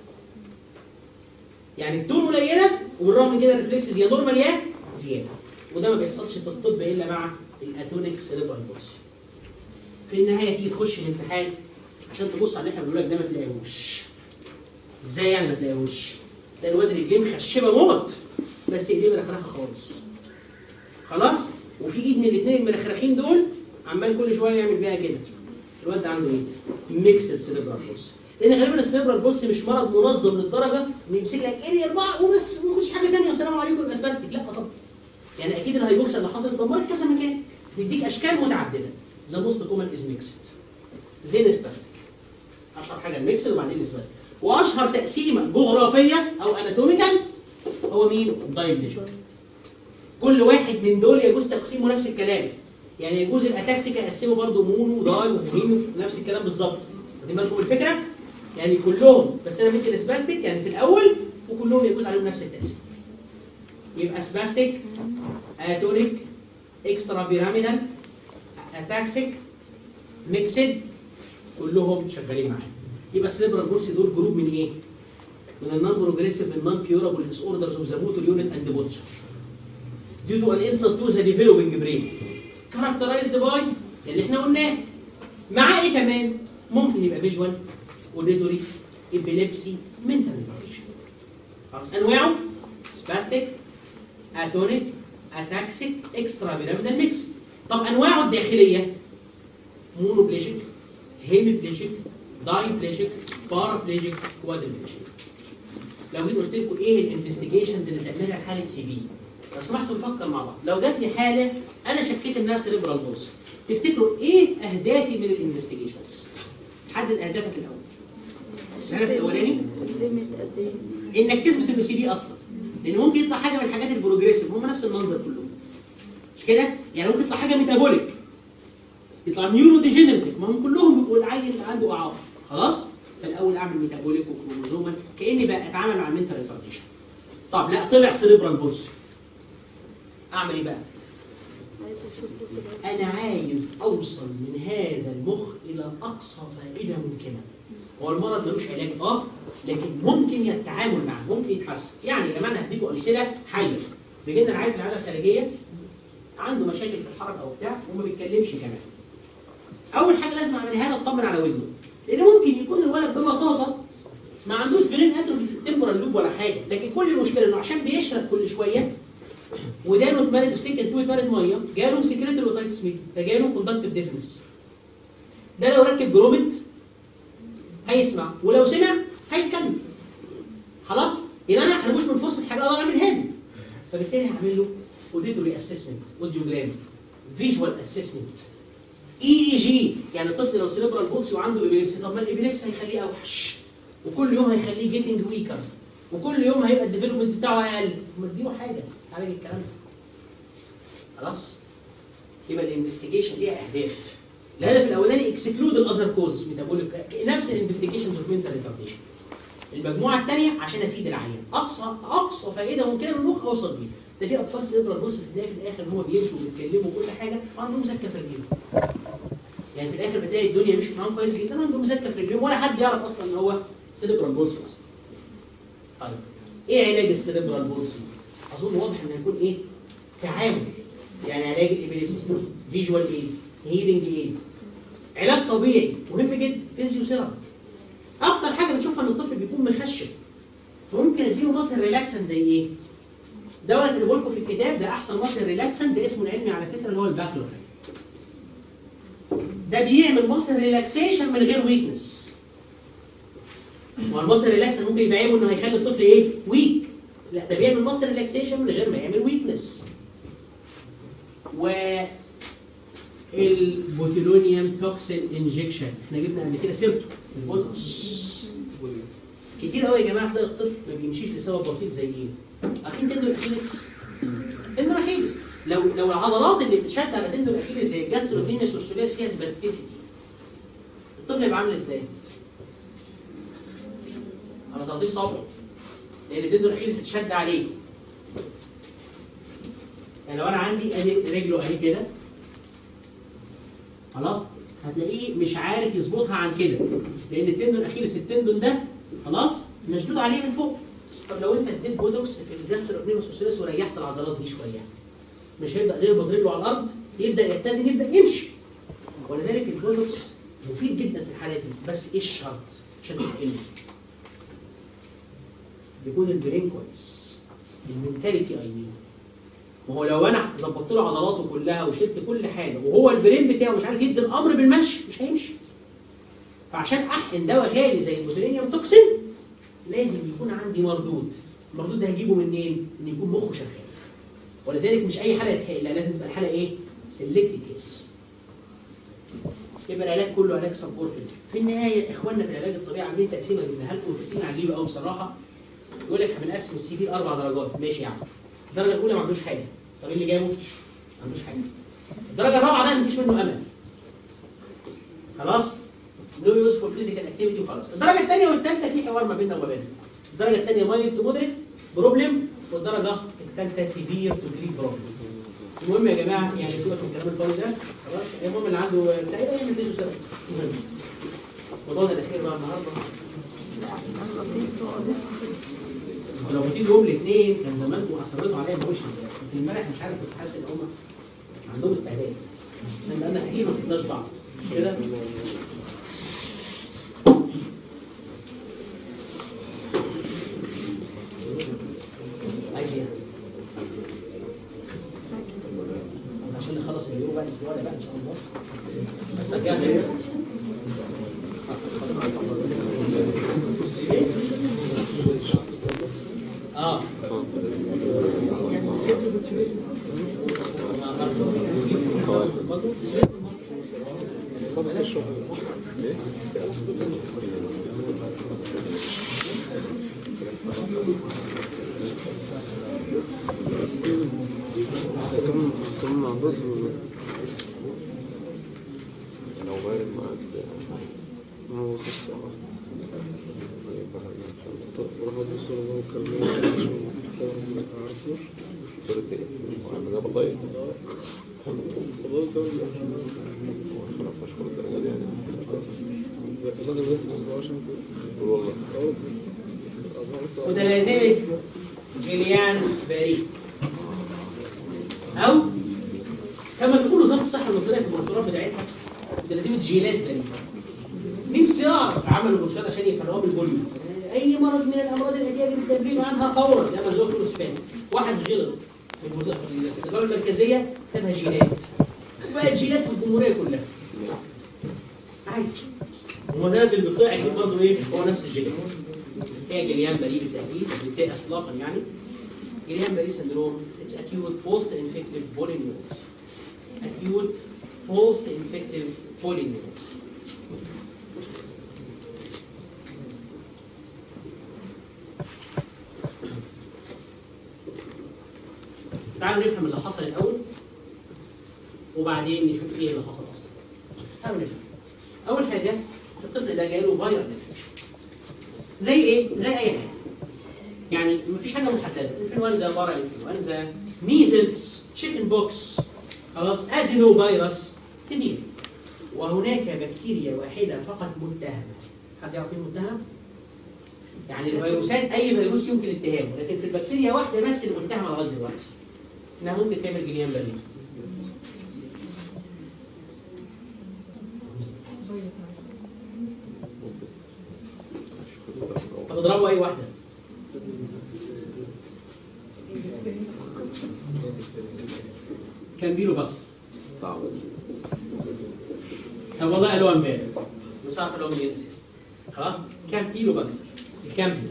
يعني التون قليله وبالرغم من كده الريفلكسز يا نورمال يا زياده وده ما بيحصلش في الطب الا مع الاتونيك سيريبرال بولسي في النهايه تيجي تخش الامتحان عشان تبص على اللي احنا بنقول لك ده ما تلاقيهوش ازاي يعني ما تلاقيهوش تلاقي الواد رجليه مخشبه موت بس ايديه مرخرخه خالص خلاص وفي ايد من الاثنين المرخرخين دول عمال كل شويه يعمل بيها كده الواد ده عنده ايه؟ ميكسد سيريبرال بولس لان غالبا السيريبرال بولس مش مرض منظم للدرجه انه يمسك لك ايه اربعه وبس وما ياخدش حاجه ثانيه والسلام عليكم يبقى سباستيك لا طبعا يعني اكيد الهايبوكسيا اللي حصلت دمرت كذا مكان بيديك اشكال متعدده ذا موست كومن از ميكسد زي السباستيك اشهر حاجه الميكسد وبعدين السباستيك واشهر تقسيمه جغرافيه او اناتوميكال هو مين؟ الدايبليجن كل واحد من دول يجوز تقسيمه نفس الكلام يعني يجوز الاتاكسيك اقسمه برضه مونو وداي وهيمو نفس الكلام بالظبط واخدين بالكم من الفكره؟ يعني كلهم بس انا مدي السباستيك يعني في الاول وكلهم يجوز عليهم نفس التقسيم يبقى سباستيك اتونيك اكسترا بيراميدال اتاكسيك ميكسد كلهم شغالين معايا يبقى السليبرال بولسي دول جروب من ايه؟ من النون بروجريسيف النون كيورابل ديس اوردرز اوف ذا موتور يونت اند بوتشر due to an insult to the developing brain characterized by اللي احنا قلناه مع ايه كمان؟ ممكن يبقى فيجوال اوديتوري ابيليبسي منتال ريتارديشن خلاص انواعه سباستيك اتونيك اتاكسيك اكسترا بيراميدال ميكس طب انواعه الداخليه مونوبليجيك هيميبليجيك دايبليجيك بارابليجيك كوادربليجيك لو جيت قلت لكم ايه الانفستيجيشنز اللي تعملها لحاله سي بي لو سمحتوا نفكر مع بعض لو جات لي حاله انا شكيت انها سيريبرال بولس تفتكروا ايه اهدافي من الانفستيجيشنز حدد اهدافك الاول الهدف الاولاني الليميت قد ايه؟ انك تثبت انه سي بي اصلا لان ممكن يطلع حاجه من الحاجات البروجريسيف هم نفس المنظر كلهم مش كده يعني ممكن يطلع حاجه ميتابوليك يطلع نيورو ديجنريتيف ما هم كلهم بيبقوا العيل اللي عنده اعاقه خلاص فالاول اعمل ميتابوليك وكروموزومال كاني بقى اتعامل مع المنتال ريتارديشن طب لا طلع سيريبرال بولس اعمل ايه بقى عايز اشوف سبب انا عايز اوصل من هذا المخ الى اقصى فائده ممكنه هو المرض ملوش علاج اه لكن ممكن التعامل معه ممكن يتحسن يعني يا جماعه انا هديكم امثله حيه بيجي لنا العيال في العاده الخارجيه عنده مشاكل في الحركه او بتاع وما بيتكلمش كمان اول حاجه لازم اعملها له اطمن على ودنه لان ممكن يكون الولد ببساطه ما عندوش برين اتروفي في التمبرال لوب ولا حاجه لكن كل المشكله انه عشان بيشرب كل شويه ودانه اتملت وستيك تو اتملت ميه جاله سكريتري اوتايتس ميدي فجاله كوندكتيف ديفنس ده لو ركب جرومت هيسمع ولو سمع هيتكلم خلاص يبقى انا هحرموش من فرصه حاجه اقدر اعملها له فبالتالي هعمل له اوديتوري اسسمنت اوديوجرام فيجوال اسسمنت اي اي جي يعني الطفل لو سيريبرال بولسي وعنده ابيليبسي طب ما الابيليبسي هيخليه اوحش وكل يوم هيخليه جيتنج ويكر وكل يوم هيبقى الديفلوبمنت بتاعه اقل ما اديله حاجه تعالج الكلام ده خلاص يبقى الانفستيجيشن ليها اهداف الهدف الاولاني اكسكلود الاذر كوزز ميتابوليك نفس الانفستيجيشنز اوف منتال ريتارديشن المجموعه الثانيه عشان افيد العيان اقصى اقصى فائده ممكنه من المخ اوصل بيها ده في اطفال سيربرال بص بتلاقي في الاخر ان هم بيمشوا وبيتكلموا وكل حاجه وعندهم زكه في رجليهم يعني في الاخر بتلاقي الدنيا مشيت معاهم كويس جدا عندهم زكه في رجليهم ولا حد يعرف اصلا ان هو سيربرال بولسي اصلا طيب ايه علاج السيربرال بولسي اظن واضح ان هيكون ايه تعامل يعني علاج الابيليبسي فيجوال ايد هيرنج ايد علاج طبيعي مهم جدا فيزيوثيرابي اكتر حاجه بنشوفها ان الطفل بيكون مخشب فممكن اديله مصل ريلاكسن زي ايه دوت اللي بقول لكم في الكتاب ده احسن مصل ريلاكسن ده اسمه العلمي على فكره اللي هو الباكلوفين ده بيعمل مصل ريلاكسيشن من غير ويكنس ما المصل ريلاكسن ممكن يبقى عيبه انه هيخلي الطفل ايه ويك لا ده بيعمل مصل ريلاكسيشن من غير ما يعمل ويكنس و البوتيلونيوم توكسين انجكشن احنا جبنا قبل كده سيرته البوتوكس كتير قوي يا جماعه تلاقي الطفل ما بيمشيش لسبب بسيط زي ايه؟ عارفين تندو الاخيلس؟ تندو الاخيلس لو لو العضلات اللي بتشد على تندو الاخيلس زي الجاستروثيميس والثلاث فيها سباستيسيتي الطفل هيبقى عامل ازاي؟ على تنظيف صابعه لان تندو الاخيلس اتشد عليه يعني لو انا عندي ادي رجله اهي كده خلاص هتلاقيه مش عارف يظبطها عن كده لان التندون الاخيلس التندون ده خلاص مشدود عليه من فوق طب لو انت اديت بوتوكس في الجاستروبنيموس والسوليس وريحت العضلات دي شويه مش هيبدا يربط رجله على الارض يبدا يتزن يبدا يمشي ولذلك البوتوكس مفيد جدا في الحالات دي بس ايه الشرط عشان تبقى حلو يكون البرين كويس المنتاليتي اي مين ما هو لو انا ظبطت له عضلاته كلها وشلت كل حاجه وهو البرين بتاعه مش عارف يدي الامر بالمشي مش هيمشي فعشان احقن دواء غالي زي البوتولينيوم توكسين لازم يكون عندي مردود المردود ده هجيبه منين؟ ان يكون مخه شغال ولذلك مش اي حاله يتحقن لا لازم تبقى الحاله ايه؟ سيلكت كيس يبقى العلاج كله علاج سبورتد في النهايه اخواننا في العلاج الطبيعي عاملين تقسيمه جبناها لكم تقسيمه عجيبه قوي بصراحه يقول لك احنا بنقسم السي في اربع درجات ماشي يا عم الدرجه الاولى ما عندوش حاجه طب إيه اللي جابه؟ ما عندوش حاجه الدرجه الرابعه بقى مفيش منه امل خلاص نو يوز فور فيزيكال اكتيفيتي وخلاص الدرجه الثانيه والثالثه في حوار ما بيننا وما بينها الدرجه الثانيه مايلد تو مودريت بروبلم والدرجه الثالثه سيفير تو جريد بروبلم المهم يا جماعه يعني سيبك من الكلام الفاضي ده خلاص المهم اللي عنده تقريبا يعمل فيزيو سبب المهم موضوعنا الاخير بقى النهارده انتوا لو بتيجي يوم الاثنين كان زمانكم اصرتوا عليا بوش لكن امبارح مش عارف كنت حاسس ان هم عندهم استعداد احنا بقالنا كتير ما شفناش بعض مش كده عايز ايه؟ عشان نخلص اليوم بقى الاسبوع ده بقى ان شاء الله بس رجعنا اه كم كم مع بص لو بارد معاك هو بص طب روح بص له وكلمه صورة ايه؟ انا بضيق خلاص مشهور الدرجة دي يعني قول والله متلازمة جيليان باري أو كما تقول وزارة الصحة المصرية في البروشورات بتاعتها متلازمة جيلات باري نفسي أعرف عملوا بروشورات عشان يفرقوها بالبوليو أي مرض من الأمراض التي يجب التنبيه عنها فورا ده مرزوق كله سبان واحد غلط في المز- في الإدارة المركزية كتبها جيلات وبقت جيلات في الجمهورية كلها عادي ومداد اللي بتضيع دي برضه ايه هو نفس الجيلات هي جريان بري بالتأكيد بالتاء اطلاقا يعني جريان بري سندروم اتس acute post infective polyneurosis acute post infective polyneurosis تعالوا نفهم اللي حصل الاول وبعدين نشوف ايه اللي حصل اصلا تعالوا نفهم اول حاجه الطفل ده جاله فيرال انفكشن زي ايه؟ زي اي حاجه. يعني مفيش حاجه محدده، انفلونزا بارا انفلونزا، ميزلز، تشيكن بوكس، خلاص ادينو فيروس كتير. وهناك بكتيريا واحده فقط متهمه. حد يعرف مين متهم؟ يعني الفيروسات اي فيروس يمكن اتهامه، لكن في البكتيريا واحده بس اللي متهمه لغايه دلوقتي. انها ممكن تعمل جليان بري. طب اضربوا اي واحده. كان بيلو بكتر. صعب طب والله قالوا امبارح مش عارف اللي هو منين اساسا خلاص كامبيلو بكتر الكامبي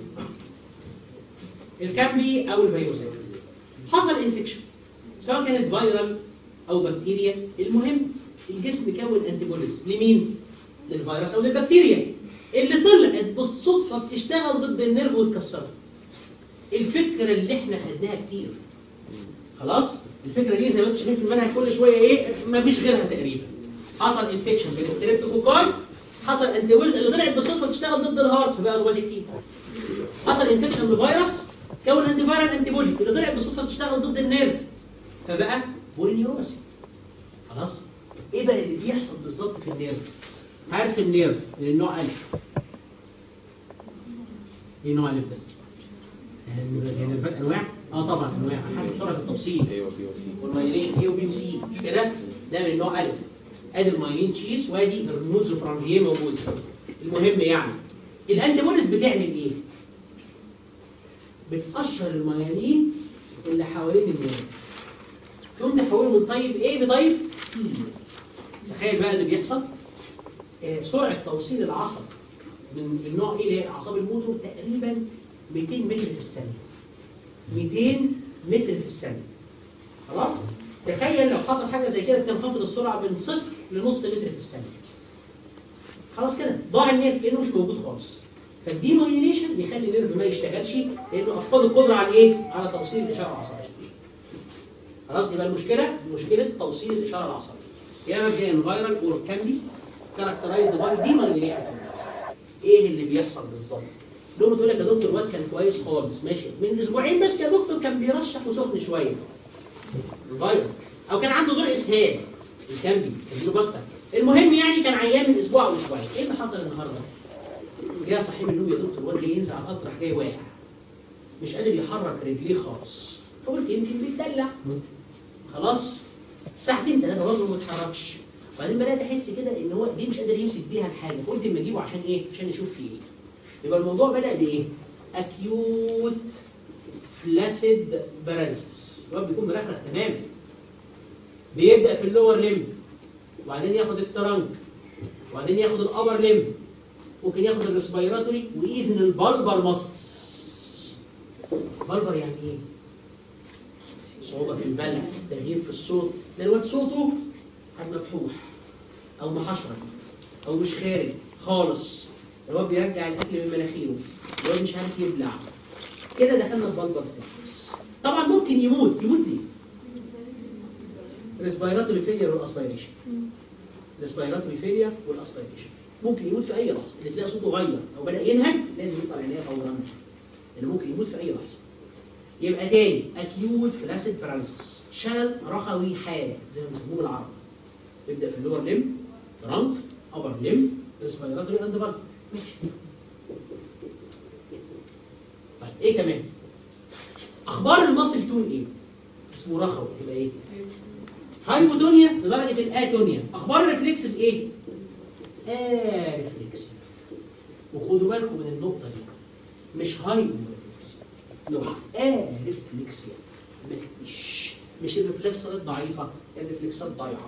الكامبي او الفيروسات حصل انفكشن سواء كانت فيرال او بكتيريا المهم الجسم كون انتيبوديز لمين؟ للفيروس او للبكتيريا اللي طلعت بالصدفه بتشتغل ضد النيرف وتكسره الفكره اللي احنا خدناها كتير خلاص الفكره دي زي ما انتم شايفين في المنهج كل شويه ايه ما فيش غيرها تقريبا حصل انفكشن بالستريبتوكوكاي حصل انتيويز اللي طلعت بالصدفه تشتغل ضد الهارت فبقى روماتيك فيبر حصل انفكشن بفيروس كون انتي فايرال انتي بودي اللي طلعت بالصدفه تشتغل ضد النيرف فبقى بولينيوروسي خلاص ايه بقى اللي بيحصل بالظبط في النيرف هرسم نيرف من النوع الف ايه نوع الف ده؟ يعني نيرفات انواع؟ اه طبعا انواع على حسب سرعه التوصيل ايوه في وسيله والمايليشن اي وبي وسي مش كده؟ ده من نوع الف ادي المايلين شيس وادي الرنودز فرانفيه موجود المهم يعني الانتيبوديز بتعمل ايه؟ بتقشر الميالين اللي حوالين النيرف تقوم تحوله من طيب ايه لطيب سي تخيل بقى اللي بيحصل آه، سرعه توصيل العصب من من نوع ايه اللي هي اعصاب الموتور تقريبا 200 متر في الثانيه 200 متر في الثانيه خلاص تخيل لو حصل حاجه زي كده بتنخفض السرعه من صفر لنص متر في الثانيه خلاص كده ضاع النيرف كانه مش موجود خالص فالديمايلينيشن بيخلي النيرف ما يشتغلش لانه افقد القدره على ايه؟ على توصيل الاشاره العصبيه. خلاص يبقى المشكله مشكله توصيل الاشاره العصبيه. يا مبدئيا فايرال اور كان بي كاركترايزد باي ديمايلينيشن ايه اللي بيحصل بالظبط؟ لو بتقول لك يا دكتور الواد كان كويس خالص ماشي من اسبوعين بس يا دكتور كان بيرشح وسخن شويه. فايرال او كان عنده دور اسهال الكامبي كان له بكتر المهم يعني كان عيان من اسبوع او اسبوعين ايه اللي حصل النهارده؟ جه صاحب النوم يا دكتور الواد جاي ينزل على القطر راح جاي واقع مش قادر يحرك رجليه خالص فقلت يمكن بيتدلع خلاص ساعتين ثلاثه برضه ما اتحركش بعدين بدات احس كده ان هو دي مش قادر يمسك بيها الحاجه فقلت اما اجيبه عشان ايه؟ عشان نشوف فيه ايه يبقى الموضوع بدا بايه؟ اكيوت فلاسيد باراليسيس الواد بيكون مرخرخ تماما بيبدا في اللور ليمب وبعدين ياخد الترنك وبعدين ياخد الابر ليمب ممكن ياخد الريسبيراتوري وايفن البلبر ماسلز بلبر يعني ايه؟ صعوبة في البلع تغيير في الصوت ده الواد صوته قد مبحوح او محشرج او مش خارج خالص الواد بيرجع الاكل من مناخيره الواد مش عارف يبلع كده دخلنا في بلبر سيكس طبعا ممكن يموت يموت ليه؟ ريسبيراتوري فيلير والاسبيريشن ريسبيراتوري فيلير والاسبيريشن ممكن يموت في اي لحظه اللي تلاقي صوته غير او بدا ينهج لازم يطلع عينيه فورا لانه ممكن يموت في اي لحظه يبقى تاني اكيوت فلاسيد باراليسيس شلل رخوي حاد زي ما بيسموه بالعربي يبدا في اللور ليم ترانك ابر ليم ريسبيراتوري اند بلد ماشي طيب ايه كمان اخبار المصل تون ايه اسمه رخوي يبقى ايه هايبوتونيا لدرجه الاتونيا اخبار الريفلكسز ايه آه ريفلكس وخدوا بالكم من النقطة دي مش هاي ريفلكس نو آه ريفلكس مش مش الريفلكسات الضعيفة الريفلكسات ضايعة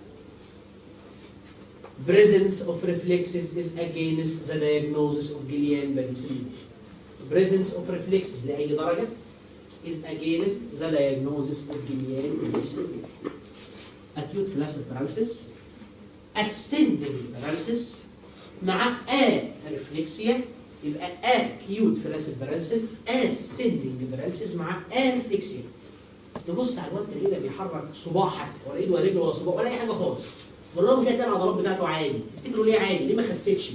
presence of reflexes is against the diagnosis of Guillain-Barré syndrome. Presence of reflexes لأي درجة is against the diagnosis of Guillain-Barré syndrome. Acute flaccid paralysis ascending paralysis مع a ريفلكسيا يبقى acute flaccid paralysis ascending paralysis مع a ريفلكسيا تبص على الواد تلاقيه بيحرك صباعك ولا ايده ولا رجله ولا صباع ولا اي حاجه خالص بالرغم كده تلاقي العضلات بتاعته عادي تفتكروا ليه عادي ليه ما خستش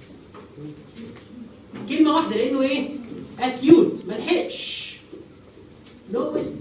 كلمه واحده لانه ايه acute ما لحقش لو وزن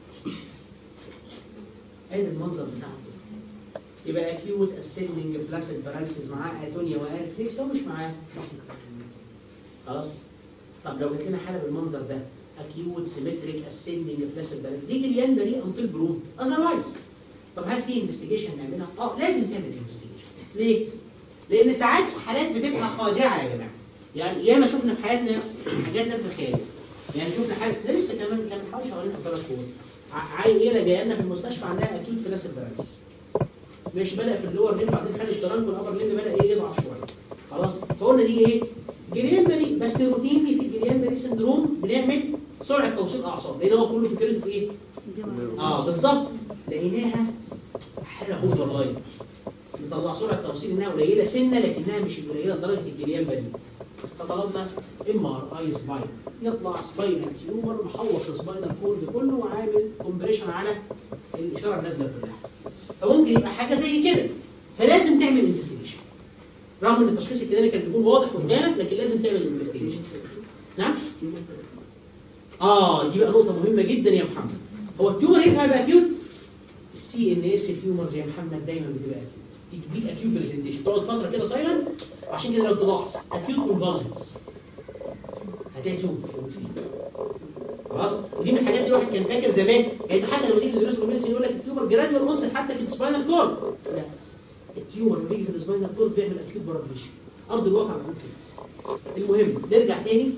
ادي المنظر بتاعه يبقى اكيوت اسندنج فلاسيد باراليسيس معاه اتونيا وارفليكس او مش معاه خلاص طب لو جات لنا حاله بالمنظر ده اكيوت سيمتريك اسندنج فلاسيد باراليسيس دي جليان بريء انتل بروف اذروايز طب هل في انفستيجيشن نعملها؟ اه لازم تعمل انفستيجيشن ليه؟ لان ساعات الحالات بتبقى خادعه يا جماعه يعني ياما شفنا في حياتنا حاجات لا تتخيل يعني شفنا حاله ده لسه كمان كان حوالي شهرين او ثلاث شهور ع- عيله جايه لنا في المستشفى عندها اكيوت فلاسيد باراليسيس ماشي بدا في اللور ليم بعدين خد الترنك والابر ليم بدا ايه يضعف شويه خلاص فقلنا دي ايه؟ جريان بري بس روتينلي في الجريان بري سندروم بنعمل سرعه توصيل اعصاب لان هو كله فكرته في ايه؟ اه بالظبط لقيناها حاله اوفر لاين نطلع سرعه توصيل انها قليله سنه لكنها مش قليله لدرجه الجريان بري فطلبنا ام ار اي سباين يطلع سباينال تيومر محوط السباينال كورد كله وعامل كومبريشن على الاشاره النازله كلها فممكن يبقى حاجه زي كده فلازم تعمل انفستيجيشن رغم ان التشخيص الكلينيكي بيكون واضح قدامك لكن لازم تعمل انفستيجيشن نعم اه دي بقى نقطه مهمه جدا يا محمد هو التيومر ينفع يبقى اكيوت السي ان اس تيومرز يا محمد دايما بتبقى اكيوت دي, دي اكيوت برزنتيشن تقعد فتره كده سايلنت عشان كده لو تلاحظ اكيوت كونفالجنس هتلاقي زوم خلاص ودي من الحاجات اللي الواحد كان فاكر زمان يعني حتى لما تيجي تدرس الميديسين يقول لك التيومر جرادوال اونست حتى في السباينال كورد لا التيومر لما بيجي في السباينال كورد بيعمل اكيوت بارابليشن ارض الواقع بيقول كده المهم نرجع تاني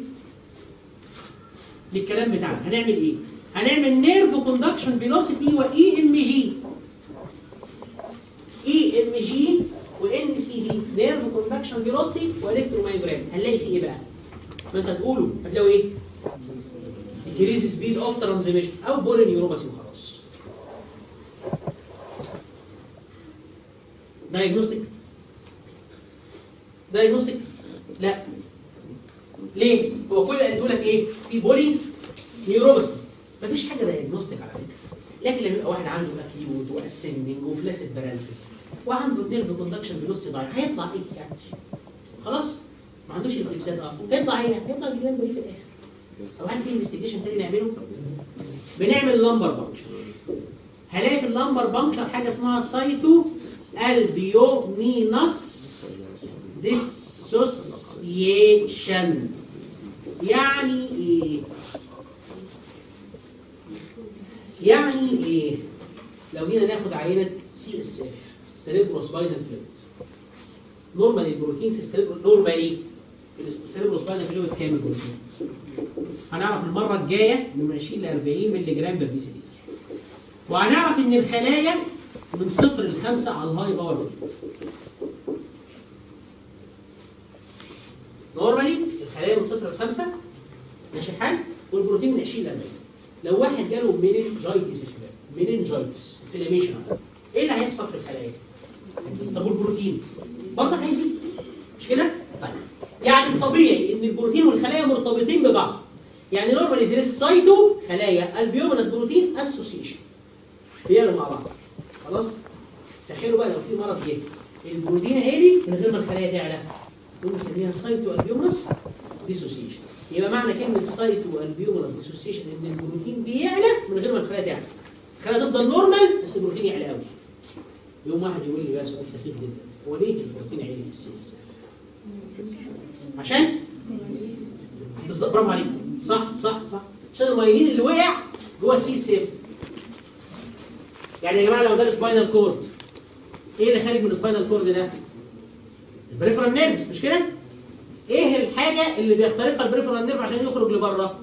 للكلام بتاعنا هنعمل ايه؟ هنعمل نيرف كوندكشن فيلوسيتي واي ام جي اي ام جي وان ان سي بي نيرف كوندكشن فيلوستي والكترومايوجرام هنلاقي فيه ايه بقى؟ ما انت تقوله هتلاقوا ايه؟ decrease سبيد اوف ترانزميشن او بولي نيوروباثي وخلاص دايجنوستيك دايجنوستيك لا ليه؟ هو كل اللي قلته لك ايه؟ في بولي نيوروباثي مفيش حاجه دايجنوستيك على فكره لكن لما يبقى واحد عنده اكيوت واسندنج وفلاسيد بارالسيس وعنده نيرف كوندكشن فيلوستي ضايع هيطلع ايه يعني؟ خلاص؟ ما عندوش ريفلكسات اه هيطلع ايه؟ يعني؟ هيطلع جلان بري في الاخر طب هل في انفستيجيشن تاني نعمله؟ بنعمل لمبر بانكشر هلاقي في اللمبر بانكشر حاجه اسمها سايتو البيومينس ديسوسيشن يعني ايه؟ يعني ايه؟ لو جينا ناخد عينه سي اس اف سيريبرو سباينال فلويد نورمالي البروتين في السيريبرو نورمالي في السيريبرو سباينال فلويد كام البروتين؟ هنعرف المره الجايه من 20 ل 40 مللي جرام بر ديسيليتر وهنعرف ان الخلايا من صفر لخمسه على الهاي باور ريت نورمالي الخلايا من صفر لخمسه ماشي الحال والبروتين من 20 ل 40 لو واحد جاله مينينجايتس يا شباب مينينجايتس انفلاميشن ايه اللي هيحصل في الخلايا؟ هتزيد طب والبروتين برضك هيزيد مش كده؟ طيب يعني الطبيعي ان البروتين والخلايا مرتبطين ببعض يعني نورمالي زي السايتو خلايا البيومنس بروتين اسوسيشن بيعملوا مع بعض خلاص تخيلوا بقى لو في مرض جه البروتين عالي من غير ما الخلايا تعلى نقوم نسميها سايتو البيومنس ديسوسيشن يبقى معنى كلمه سايتو البيومنس ديسوسيشن ان البروتين بيعلى من غير ما الخلايا تعلى الخلايا تفضل نورمال بس البروتين يعلى قوي يوم واحد يقول لي بقى سؤال سخيف جدا هو ليه البروتين عالي في السي اس عشان بالظبط برافو عليك صح صح صح عشان المايلين اللي وقع جوه السي اس اف يعني يا جماعه لو ده السباينال كورد ايه اللي خارج من السباينال كورد ده؟ البريفرال نيرفز مش كده؟ ايه الحاجه اللي بيخترقها البريفرال نيرف عشان يخرج لبره؟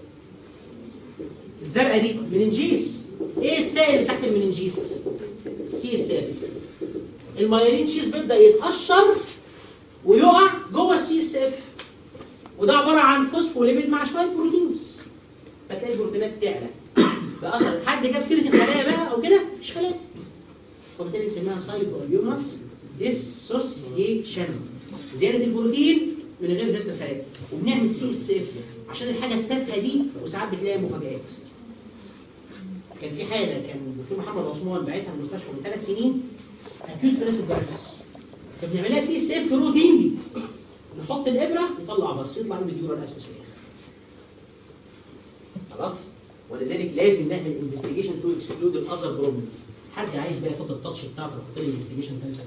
الزرقاء دي مننجيس ايه السائل اللي تحت المننجيس؟ سي اس اف المايلين شيز بيبدا يتقشر ويقع جوه السي اس اف وده عباره عن فوسفوليبيد مع شويه بروتينز فتلاقي البروتينات تعلى بقى اصلا حد جاب سيره الخلايا بقى او كده مش خلايا وبالتالي نسميها سايتو البيوماس ديسوسيشن زياده البروتين من غير زياده الخلايا وبنعمل سي اس اف عشان الحاجه التافهه دي وساعات بتلاقي مفاجآت كان في حاله كان الدكتور محمد عثمان باعتها المستشفى من ثلاث سنين اكيوت فلاسيد باراليسيس فبنعملها سي اس اف روتينلي نحط الابره يطلع بس يطلع عنده ديورال ابسس في الاخر خلاص ولذلك لازم نعمل انفستيجيشن تو اكسكلود الاذر بروبلمز حد عايز بقى يحط التاتش بتاعته ويحط لي انفستيجيشن ثالثه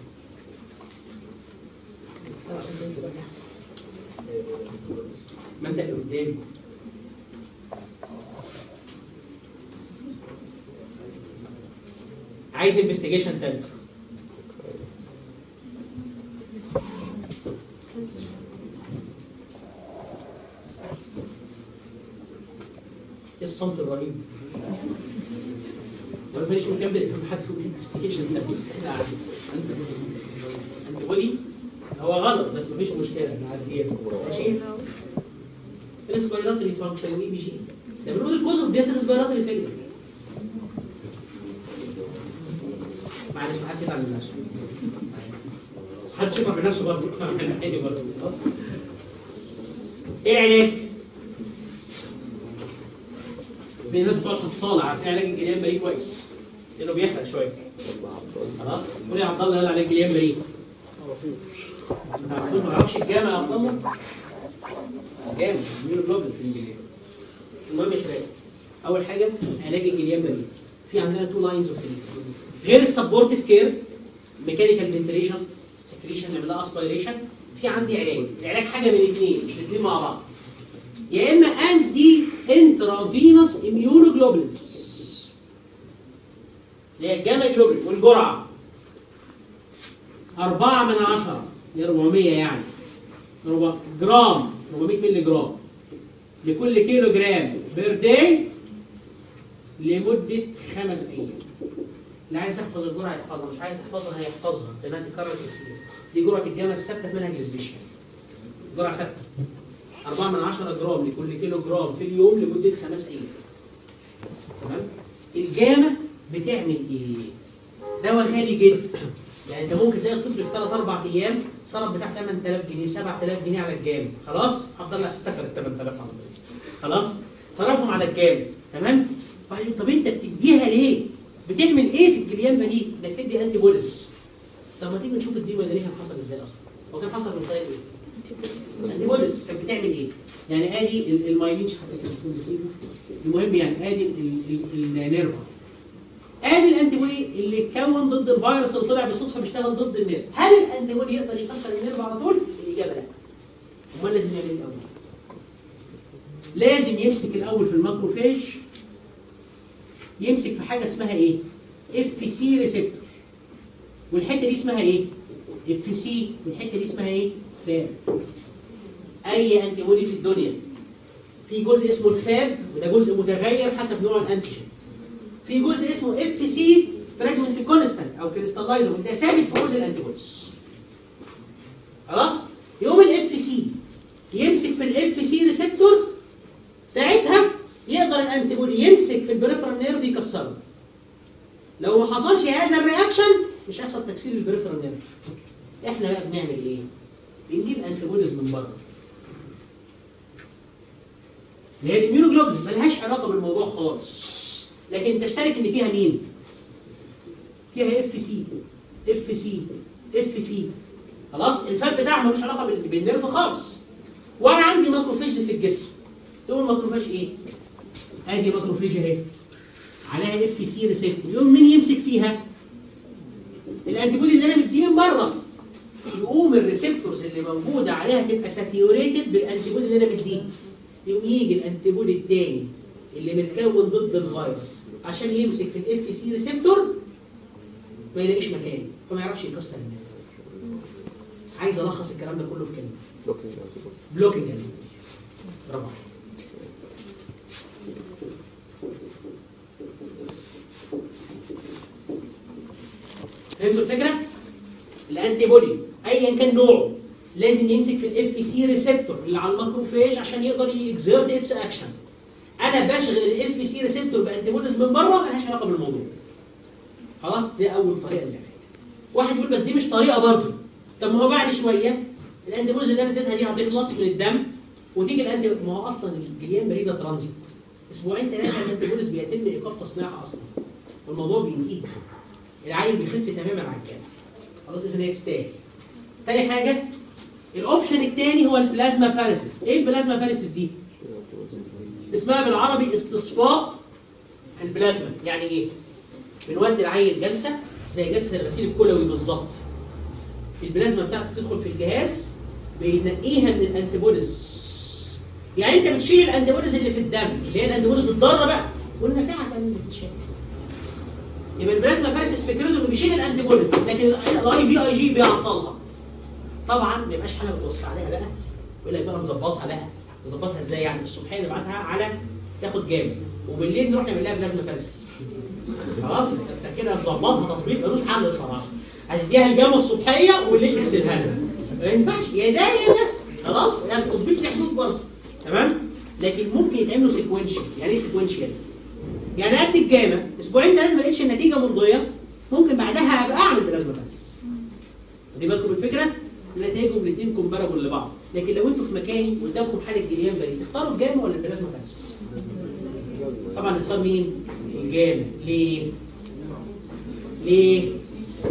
ما انت اللي قدامي عايز انفستيجيشن ثالثه ايه الصمت الرهيب وانا ماليش مكان بقى حد يقول انفستيجيشن ثالثه احنا قاعدين انت بودي هو غلط بس مفيش مشكله نعديها ماشي ريسبيراتوري فانكشن وي بي جي ده بنقول الجزء ده ريسبيراتوري فيلير معلش ما حدش يزعل من نفسه محدش يفرح بنفسه برضه احنا عادي برضه خلاص ايه العلاج؟ في ناس بتوع الصاله عارفين علاج الجليان بري كويس لانه بيحرق شويه خلاص قول يا عبد الله يلا علاج الجليان بري ما تعرفوش ما تعرفش الجامع يا عبد الله جامد ميون جلوبال في الانجليزي المهم يا شباب اول حاجه علاج الجليان بري في عندنا تو لاينز اوف غير السبورتيف كير ميكانيكال فنتريشن سكريشن نعمل لها اسبيريشن في عندي علاج العلاج حاجه من الاثنين مش الاثنين مع بعض يا اما انتي انترافينوس اميونوجلوبولينز اللي هي الجاما جلوبولين والجرعه 4 من 10 ل 400 يعني ربع- جرام 400 مللي جرام لكل كيلو جرام بير داي لمده خمس ايام اللي عايز يحفظ الجرعه يحفظها مش عايز يحفظها هيحفظها لانها تتكرر كتير دي جرعه الجامعه الثابته في منهج السبيشال جرعه ثابته 4 من 10 جرام لكل كيلو جرام في اليوم لمده خمس ايام تمام الجامه بتعمل ايه؟ دواء غالي جدا يعني انت ممكن تلاقي الطفل في 3 4 ايام صرف بتاع 8000 جنيه 7000 جنيه على الجام خلاص هفضل افتكر ال 8000 على طول خلاص صرفهم على الجام تمام بعدين طب انت بتديها ليه بتعمل ايه في الجليان دي انك تدي انتي بوليس طب ما تيجي نشوف الديموديليشن حصل ازاي اصلا هو كان حصل من خلال ايه انتي بوليس كانت بتعمل ايه يعني ادي ال- المايلينش حتى كانت بتكون نسيبه المهم يعني ادي ال- ال- النيرفا ادي الانتي بودي اللي اتكون ضد الفيروس اللي طلع بالصدفه بيشتغل ضد النيرف هل الانتي بودي يقدر يكسر النيرف على طول الاجابه لا امال لازم يعمل ايه الاول لازم يمسك الاول في الماكروفاج يمسك في حاجه اسمها ايه اف سي ريسبتور والحته دي اسمها ايه اف سي والحته دي اسمها ايه فاب اي انتي بودي في الدنيا في جزء اسمه الفاب وده جزء متغير حسب نوع الانتيجين في جزء اسمه اف سي فراجمنت كونستانت او كريستاللايزر وده ثابت في كل الانتيبوديز خلاص يقوم الاف سي يمسك في الاف سي ريسبتور ساعتها يقدر الانتيبودي يمسك في البريفرال نيرف يكسره لو ما حصلش هذا الرياكشن مش هيحصل تكسير البريفرال نيرف احنا بقى بنعمل ايه بنجيب انتيبوديز من بره اللي هي الاميونوجلوبولين ملهاش علاقه بالموضوع خالص لكن تشترك ان فيها مين فيها اف سي اف سي اف سي خلاص الفات بتاعها ملوش علاقه بال- بالنيرف خالص وانا عندي ماكروفيج في الجسم تقول ماكروفاج ايه ادي ماكروفيج اهي عليها اف سي ريسبتور يقوم مين يمسك فيها الانتيبودي اللي انا مديه من بره يقوم الريسبتورز اللي موجوده عليها تبقى ساتيوريتد بالانتيبودي اللي انا مديه يقوم يجي الانتيبودي التاني اللي متكون ضد الفيروس عشان يمسك في الاف سي ريسبتور ما يلاقيش مكان فما يعرفش يكسر النيرف عايز الخص الكلام ده كله في كلمه لوكينج بلوكينج انتيبودي برافو عليك. فهمتوا الفكره؟ الانتي بودي ايا كان نوعه لازم يمسك في الاف سي ريسبتور اللي على الماكروفاج عشان يقدر يكزيرت اتس اكشن انا بشغل الاف سي ريسبتور بانتي بوديز من بره ملهاش علاقه بالموضوع خلاص دي اول طريقه للعلاج واحد يقول بس دي مش طريقه برضه طب ما هو بعد شويه الانتي بوديز اللي انا اديتها دي هتخلص من الدم وتيجي الانتي ما هو اصلا الجليان بريده ترانزيت اسبوعين ثلاثه الانتي بوديز بيتم ايقاف تصنيعها اصلا والموضوع بينتهي العيل بيخف تماما عن كده خلاص اذا هي تستاهل تاني حاجه الاوبشن الثاني هو البلازما فارسيس ايه البلازما فارسيس دي اسمها بالعربي استصفاء البلازما يعني ايه بنودي العيل جلسه زي جلسه الغسيل الكلوي بالظبط البلازما بتاعته تدخل في الجهاز بينقيها من الانتيبوديز يعني انت بتشيل الانتيبوديز اللي في الدم اللي هي الانتيبوديز الضاره بقى والنافعه كمان بتتشال يبقى البلازما فارسيس فكرته انه بيشيل الانتيبوديز لكن الاي في اي جي بيعطلها طبعا ما يبقاش حاجه بتبص عليها بقى يقول لك بقى نظبطها بقى نظبطها ازاي يعني الصبحيه نبعتها على تاخد جامد وبالليل نروح نعمل لها بلازما فارس خلاص انت كده تظبطها تظبيط ملوش حل بصراحه هتديها الجامعه الصبحيه وبالليل تغسلها لها ما ينفعش يا ده يا ده خلاص يعني التظبيط له حدود برضه تمام لكن ممكن يتعملوا سيكونشال يعني ايه سيكونشال؟ يعني قد الجامع اسبوعين ثلاثه ما لقيتش النتيجه مرضيه ممكن بعدها ابقى اعمل بلازما فارس خدي بالكم الفكره؟ نتائجهم الاثنين كومبارابل لبعض لكن لو انتوا في مكاني قدامكم حاله جليان بريد تختاروا الجامع ولا البلازما فارس؟ طبعا نختار مين؟ الجامع ليه؟ ليه؟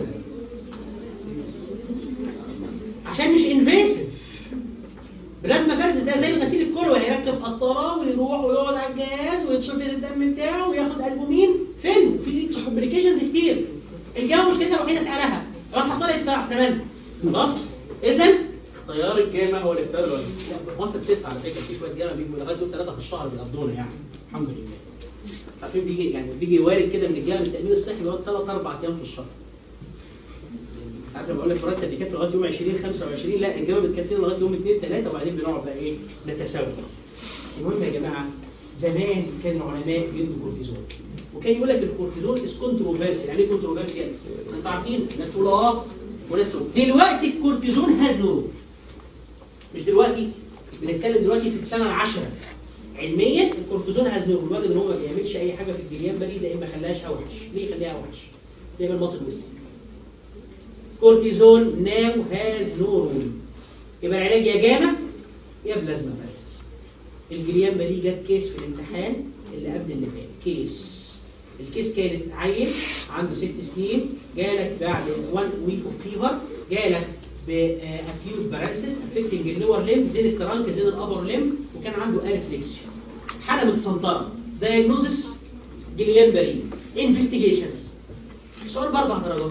عشان مش انفيسيف بلازما فارس ده زي الغسيل الكلوي هيركب قسطره ويروح ويقعد على الجهاز ويتشفط الدم بتاعه وياخد البومين فين؟ في كومبليكيشنز كتير الجامعه مشكلتها الوحيده سعرها لو الحصاله يدفع احنا مالنا خلاص؟ اذا اختيار الجامع هو الاختيار الرئيسي لا مصر بتدفع على فكره في شويه جامع بيجوا لغايه يوم ثلاثه في الشهر بيقضونا يعني الحمد لله عارفين بيجي يعني بيجي وارد كده من الجامع من التامين الصحي بيقعد ثلاث اربع ايام في الشهر عارف لما بقول لك مرتب بيكفي لغايه يوم 20 25 لا الجامعه بتكفينا لغايه يوم 2 3 وبعدين بنقعد بقى ايه نتساوى المهم يا جماعه زمان كان العلماء بيدوا كورتيزون وكان يقول لك الكورتيزون از كونتروفيرسيال يعني ايه كونتروفيرسيال؟ انتوا عارفين الناس تقول اه وناس تقول دلوقتي الكورتيزون هاز نو رول مش دلوقتي بنتكلم دلوقتي في السنه العاشره علميا الكورتيزون هاز نو رول الراجل ان هو ما بيعملش اي حاجه في الجريان بري ده ما خلاهاش اوحش ليه يخليها اوحش؟ دايما مصر مسلم كورتيزون ناو هاز نو رول يبقى العلاج يا جاما يا بلازما باريسيس الجليان دي جت كيس في الامتحان اللي قبل اللي فات كيس الكيس كانت عيل عنده ست سنين جالك بعد 1 ويك اوف فيفر جالك باكيوت باراليسيس افكتنج اللور ليم زين الترانك زين الابر ليم وكان عنده اريفلكسيا حاله متسنطره دايجنوزس جليان بري انفستيجيشنز سؤال باربع درجات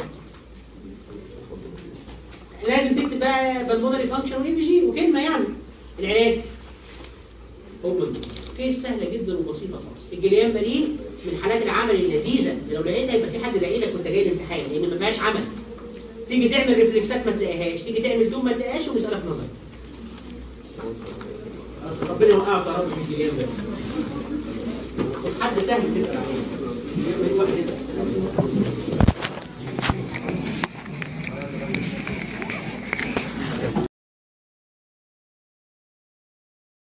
لازم تكتب بقى بالمونري فانكشن واي بي جي وكلمه يعني العلاج اوبن كيس سهله جدا وبسيطه خالص الجليان بري من حالات العمل اللذيذه اللي لو لقيتها يبقى في حد داعي لك وانت جاي الامتحان لان ما فيهاش عمل تيجي تعمل ريفلكسات ما تلاقيهاش تيجي تعمل دوم ما تلاقيهاش ومساله في نظرك اصل ربنا يوقعك يا رب في الجليان بري حد سهل تسال عليه الجليان بري واحد يسال